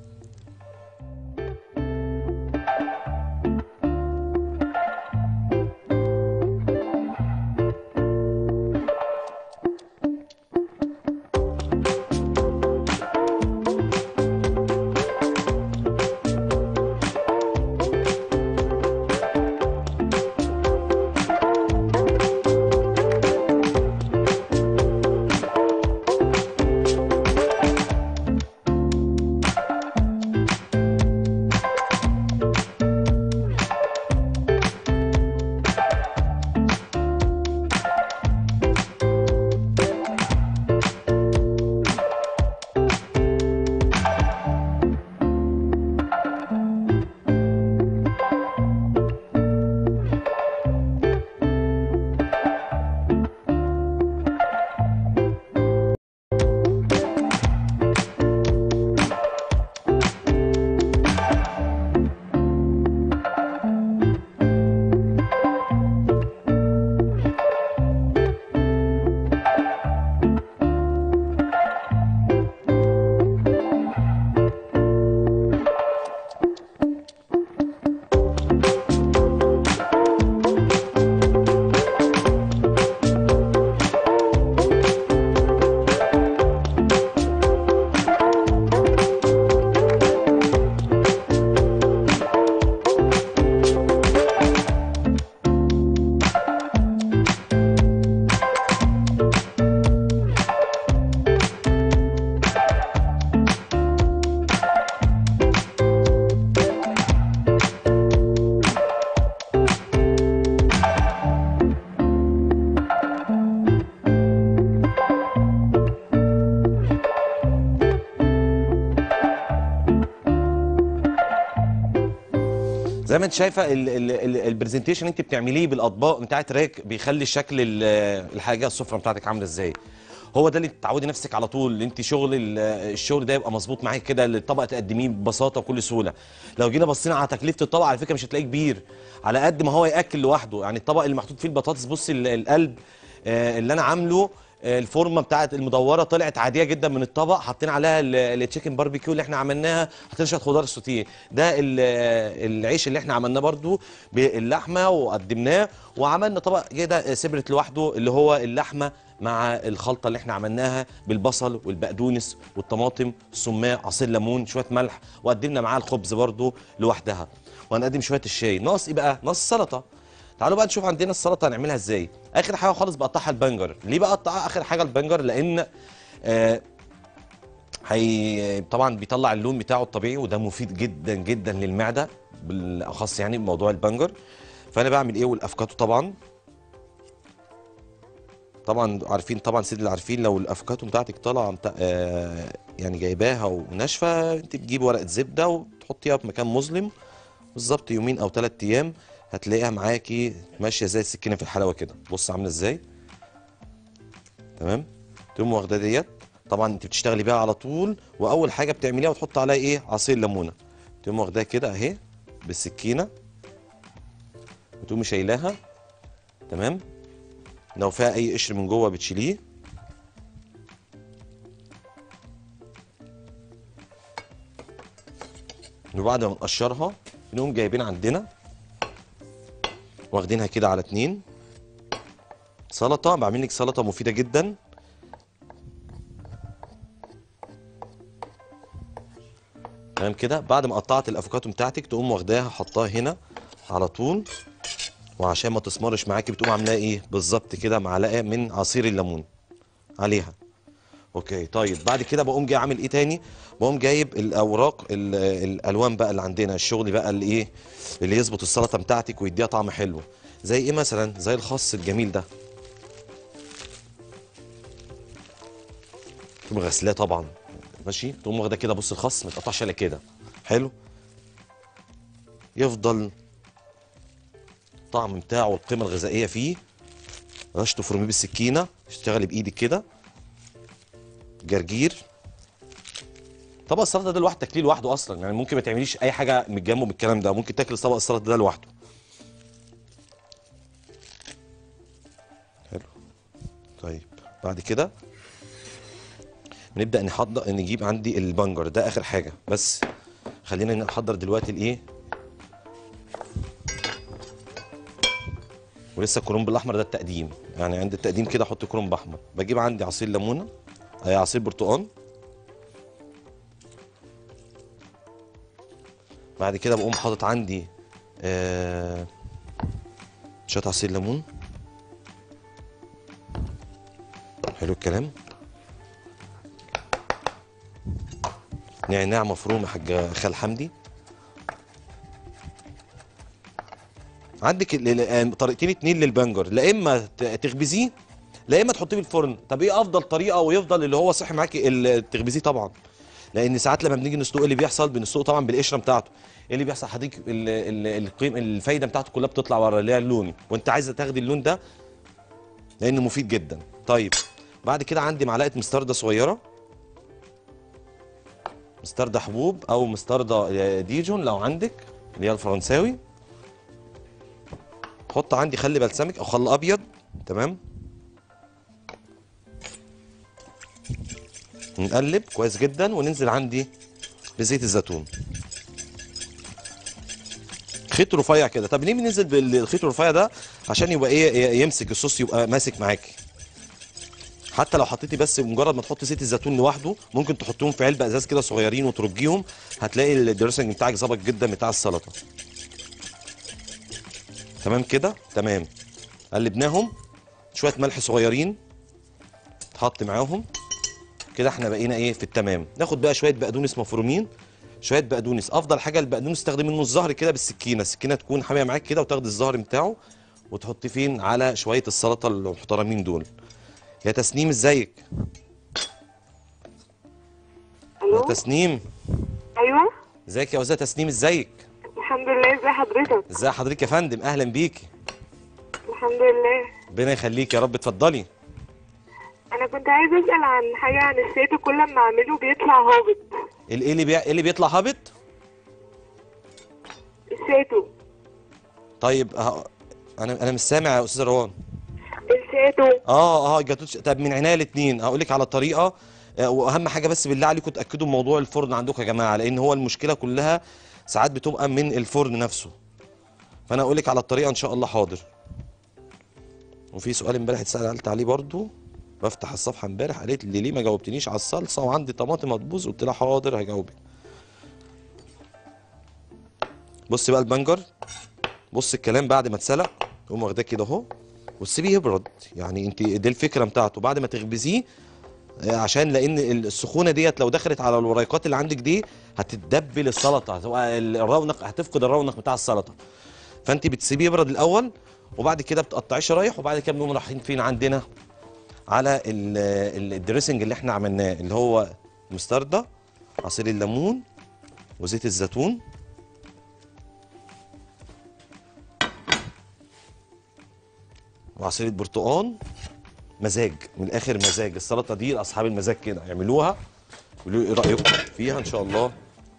زي ما انت شايفه ال- ال- ال- البرزنتيشن انت بتعمليه بالاطباق بتاعت راك بيخلي شكل ال- الحاجه السفره بتاعتك عامله ازاي هو ده اللي تعودي نفسك على طول اللي انت شغل ال- الشغل ده يبقى مظبوط معاك كده الطبق تقدميه ببساطه وكل سهوله لو جينا بصينا على تكلفه الطبق على فكره مش هتلاقيه كبير على قد ما هو ياكل لوحده يعني الطبق اللي محطوط فيه البطاطس بصي ال- القلب آه، اللي انا عامله آه، الفورمه بتاعت المدوره طلعت عاديه جدا من الطبق حاطين عليها ال- التشيكن باربيكيو اللي احنا عملناها حاطين شويه خضار سوتيه ده ال- العيش اللي احنا عملناه برضو باللحمه وقدمناه وعملنا طبق كده سبرت لوحده اللي هو اللحمه مع الخلطه اللي احنا عملناها بالبصل والبقدونس والطماطم السماق عصير ليمون شويه ملح وقدمنا معاه الخبز برضو لوحدها وهنقدم شويه الشاي ناقص ايه بقى ناقص السلطه تعالوا بقى نشوف عندنا السلطه هنعملها ازاي اخر حاجه خالص بقطعها البنجر ليه بقى اقطعها اخر حاجه البنجر لان آه هي طبعا بيطلع اللون بتاعه الطبيعي وده مفيد جدا جدا للمعده بالاخص يعني بموضوع البنجر فانا بعمل ايه والافوكاتو طبعا طبعا عارفين طبعا سيد اللي عارفين لو الافوكاتو بتاعتك طالعه متاع آه يعني جايباها وناشفه انت بتجيب ورقه زبده وتحطيها في مكان مظلم بالظبط يومين او ثلاث ايام هتلاقيها معاكي ماشيه زي السكينه في الحلاوه كده بص عامله ازاي تمام تقوم واخده ديت طبعا انت بتشتغلي بيها على طول واول حاجه بتعمليها وتحط عليها ايه عصير ليمونه تقوم واخداها كده اهي بالسكينه وتقومي شايلاها تمام لو فيها اي قشر من جوه بتشيليه وبعد ما نقشرها نقوم جايبين عندنا واخدينها كده على اتنين سلطه بعمل لك سلطه مفيده جدا تمام كده بعد ما قطعت الافوكاتو بتاعتك تقوم واخداها حطاها هنا على طول وعشان ما تسمرش معاكي بتقوم عاملاها ايه بالظبط كده معلقه من عصير الليمون عليها اوكي طيب بعد كده بقوم جاي عامل ايه تاني بقوم جايب الاوراق ال- الالوان بقى اللي عندنا الشغل بقى اللي ايه اللي يظبط السلطه بتاعتك ويديها طعم حلو زي ايه مثلا زي الخس الجميل ده تقوم غسلاه طبعا ماشي تقوم واخده كده بص الخس ما يتقطعش الا كده حلو يفضل الطعم بتاعه والقيمه الغذائيه فيه بلاش تفرميه بالسكينه اشتغلي بايدك كده جرجير طبق السلطه ده لوحده تاكليه لوحده اصلا يعني ممكن ما تعمليش اي حاجه من جنبه من الكلام ده ممكن تاكل طبق السلطه ده لوحده حلو طيب بعد كده نبدا نحضر نجيب عندي البنجر ده اخر حاجه بس خلينا نحضر دلوقتي الايه ولسه الكرنب الاحمر ده التقديم يعني عند التقديم كده احط كرنب احمر بجيب عندي عصير ليمونه آه، عصير برتقال بعد كده بقوم حاطط عندي آه، شويه عصير ليمون حلو الكلام نعناع مفروم يا حاج خال حمدي عندك ال- ال- آه، طريقتين اتنين للبنجر لا اما ت- تخبزيه لا اما تحطيه في الفرن طب ايه افضل طريقه ويفضل اللي هو صحي معاكي ال- تخبزيه طبعا لان ساعات لما بنيجي نسلقه اللي بيحصل بنسلقه طبعا بالقشره بتاعته ايه اللي بيحصل حضرتك ال- ال- القيم الفايده بتاعته كلها بتطلع ورا اللي هي اللون وانت عايزه تاخدي اللون ده لانه مفيد جدا طيب بعد كده عندي معلقه مستردة صغيره مستردة حبوب او مستردة ديجون لو عندك اللي هي الفرنساوي حط عندي خل بلسمك او خل ابيض تمام نقلب كويس جدا وننزل عندي بزيت الزيتون خيط رفيع كده طب ليه بننزل بالخيط الرفيع ده عشان يبقى ايه يمسك الصوص يبقى ماسك معاكي حتى لو حطيتي بس مجرد ما تحطي زيت الزيتون لوحده ممكن تحطيهم في علبه ازاز كده صغيرين وترجيهم هتلاقي الدريسنج بتاعك ظبط جدا بتاع السلطه تمام كده تمام قلبناهم شويه ملح صغيرين تحط معاهم كده احنا بقينا ايه في التمام ناخد بقى شويه بقدونس مفرومين شويه بقدونس افضل حاجه البقدونس تاخدي منه الزهر كده بالسكينه السكينه تكون حاميه معاك كده وتاخدي الزهر بتاعه وتحطيه فين على شويه السلطه المحترمين دول يا تسنيم ازيك يا الو تسنيم ايوه ازيك يا استاذه تسنيم ازيك الحمد لله ازي حضرتك ازي حضرتك يا فندم اهلا بيكي الحمد لله ربنا يخليك يا رب اتفضلي انا كنت عايزه اسال عن حاجه عن السيتو كل ما اعمله بيطلع هابط ال- ايه اللي بي... إيه اللي بيطلع هابط السيتو طيب أه... انا انا مش سامع يا استاذ روان السيتو اه اه جاتوش طب من عينيا الاثنين هقول لك على طريقه آه، واهم حاجه بس بالله عليكم تاكدوا من موضوع الفرن عندكم يا جماعه لان هو المشكله كلها ساعات بتبقى من الفرن نفسه فانا اقول لك على الطريقه ان شاء الله حاضر وفي سؤال امبارح اتسالت عليه برضو بفتح الصفحه امبارح قالت لي ليه ما جاوبتنيش على الصلصه وعندي طماطم هتبوظ قلت لها حاضر هجاوبك بص بقى البنجر بص الكلام بعد ما اتسلق تقوم واخداه كده اهو وتسيبيه يبرد يعني انت دي الفكره بتاعته بعد ما تخبزيه آه، عشان لان السخونه ديت لو دخلت على الوريقات اللي عندك دي هتتدبل السلطه هتبقى الرونق هتفقد الرونق بتاع السلطه فانت بتسيبيه يبرد الاول وبعد كده بتقطعيه شرايح وبعد كده بنقوم رايحين فين عندنا على ال- ال- الدريسنج اللي احنا عملناه اللي هو مستردة عصير الليمون وزيت الزيتون وعصير برتقال مزاج من الاخر مزاج السلطه دي لاصحاب المزاج كده يعملوها قولوا لي ايه رايكم فيها ان شاء الله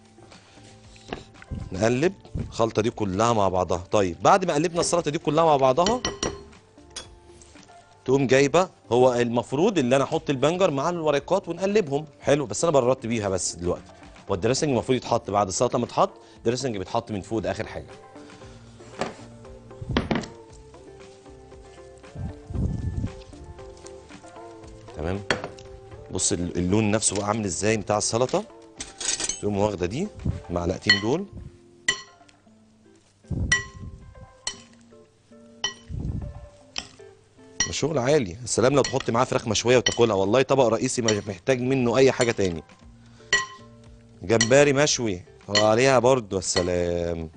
نقلب الخلطه دي كلها مع بعضها طيب بعد ما قلبنا السلطه دي كلها مع بعضها تقوم جايبه هو المفروض اللي انا احط البنجر مع الورقات ونقلبهم حلو بس انا بردت بيها بس دلوقتي والدريسنج المفروض يتحط بعد السلطه ما تتحط دريسنج بيتحط من فوق ده اخر حاجه تمام بص ال- اللون نفسه بقى عامل ازاي بتاع السلطه تقوم واخده دي معلقتين دول شغل عالي السلام لو تحط معاه فراخ مشويه وتاكلها والله طبق رئيسي ما محتاج منه اي حاجه تاني جمبري مشوي وعليها برضو السلام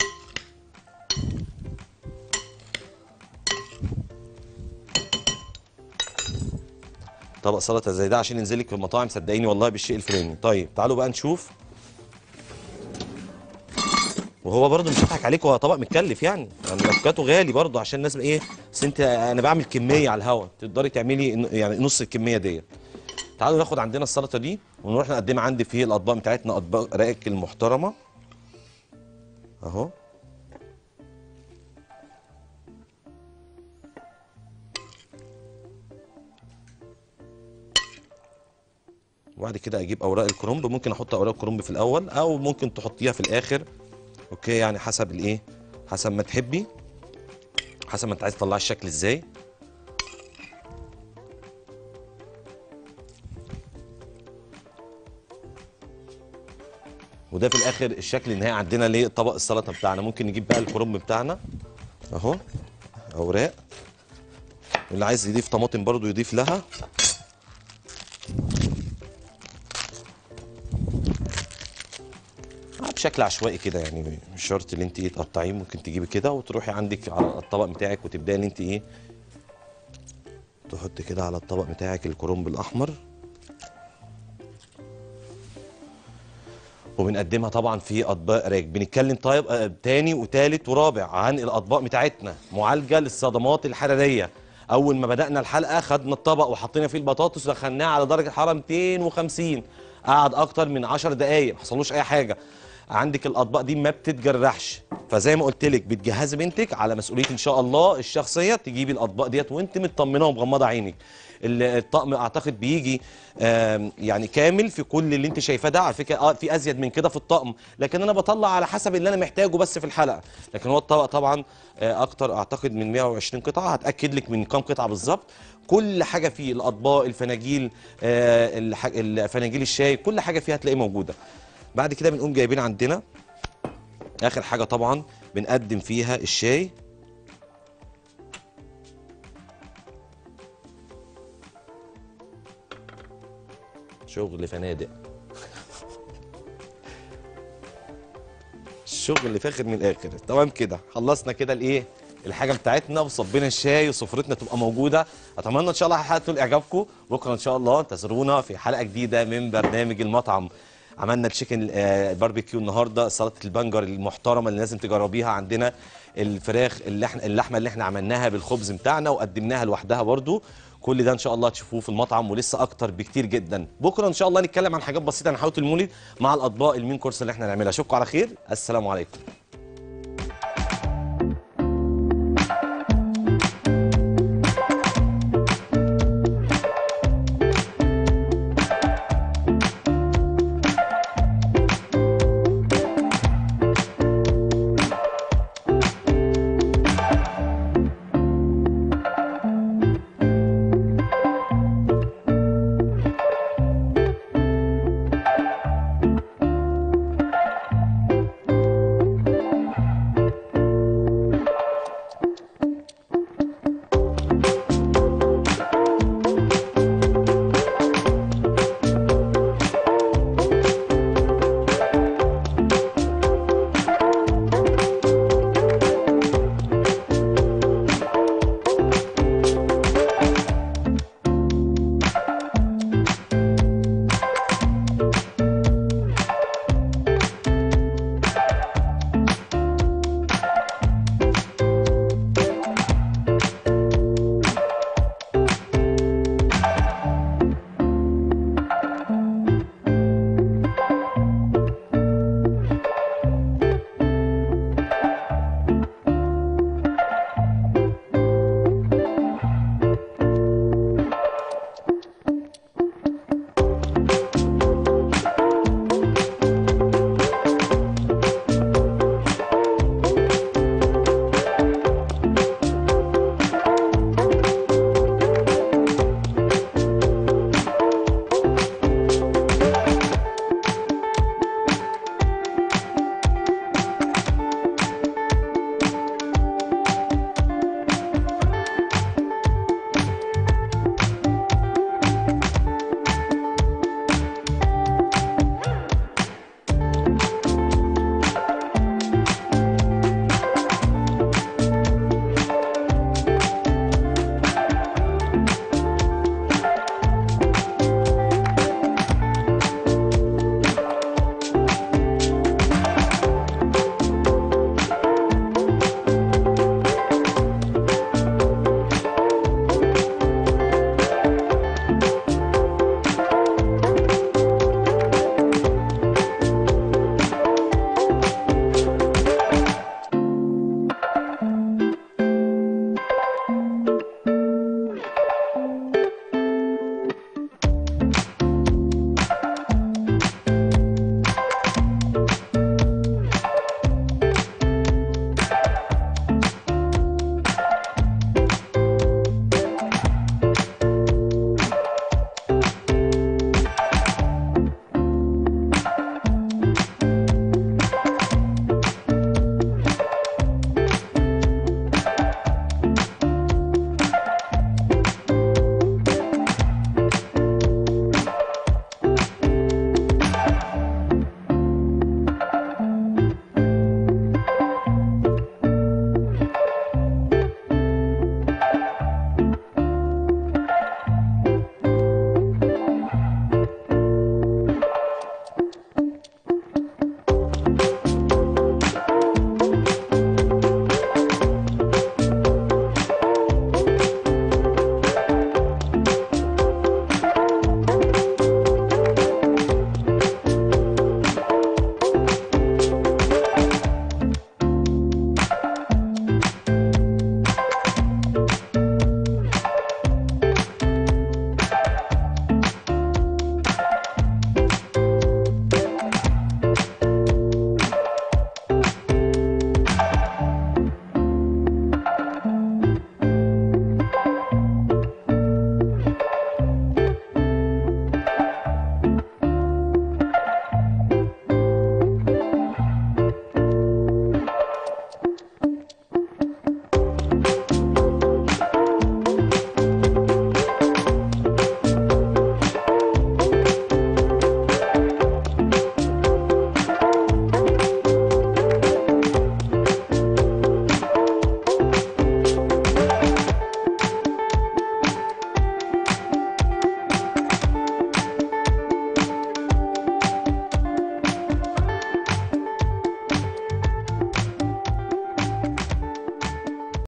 طبق سلطه زي ده عشان ينزلك في المطاعم صدقيني والله بالشيء الفلاني طيب تعالوا بقى نشوف وهو برضه مش هضحك عليك هو طبق متكلف يعني يعني ركاته غالي برضه عشان الناس ايه بس انت انا بعمل كميه على الهوا تقدري تعملي ن- يعني نص الكميه ديت تعالوا ناخد عندنا السلطه دي ونروح نقدمها عندي في الاطباق بتاعتنا اطباق رقاق المحترمه اهو وبعد كده اجيب اوراق الكرنب ممكن احط اوراق الكرنب في الاول او ممكن تحطيها في الاخر اوكي يعني حسب الايه حسب ما تحبي حسب ما انت عايز تطلعي الشكل ازاي وده في الاخر الشكل النهائي عندنا لطبق السلطه بتاعنا ممكن نجيب بقى الكرنب بتاعنا اهو اوراق واللي عايز يضيف طماطم برضو يضيف لها آه، بشكل عشوائي كده يعني مش شرط اللي انت ايه تقطعيه ممكن تجيبي كده وتروحي عندك على الطبق بتاعك وتبداي ان انت ايه تحط كده على الطبق بتاعك الكرنب الاحمر وبنقدمها طبعا في اطباق راك بنتكلم طيب آه، تاني وتالت ورابع عن الاطباق بتاعتنا معالجه للصدمات الحراريه اول ما بدانا الحلقه خدنا الطبق وحطينا فيه البطاطس ودخلناه على درجه حراره 250 قعد اكتر من 10 دقائق ما حصلوش اي حاجه عندك الاطباق دي ما بتتجرحش فزي ما قلت لك بتجهزي بنتك على مسؤوليه ان شاء الله الشخصيه تجيبي الاطباق ديت وانت مطمنه ومغمضه عينك ال- الطقم اعتقد بيجي آم، يعني كامل في كل اللي انت شايفاه ده على فكره اه في ازيد من كده في الطقم لكن انا بطلع على حسب اللي انا محتاجه بس في الحلقه لكن هو الطبق طبعا آه، اكتر اعتقد من 120 قطعه هتاكد لك من كام قطعه بالظبط كل حاجه فيه الاطباق الفناجيل آه، الح- الفناجيل الشاي كل حاجه فيها هتلاقيه موجوده بعد كده بنقوم جايبين عندنا اخر حاجه طبعا بنقدم فيها الشاي شغل فنادق الشغل فاخر من الاخر تمام كده خلصنا كده الايه الحاجه بتاعتنا وصبينا الشاي وسفرتنا تبقى موجوده اتمنى ان شاء الله حلقه تنال اعجابكم بكره ان شاء الله انتظرونا في حلقه جديده من برنامج المطعم عملنا الشيكن آه، باربيكيو النهارده سلطه البنجر المحترمه اللي لازم تجربيها عندنا الفراخ اللي احنا اللحمه اللي احنا عملناها بالخبز بتاعنا وقدمناها لوحدها برضو كل ده ان شاء الله تشوفوه في المطعم ولسه اكتر بكتير جدا بكره ان شاء الله نتكلم عن حاجات بسيطه عن حلاوه المولد مع الاطباق المين كورس اللي احنا نعملها اشوفكم على خير السلام عليكم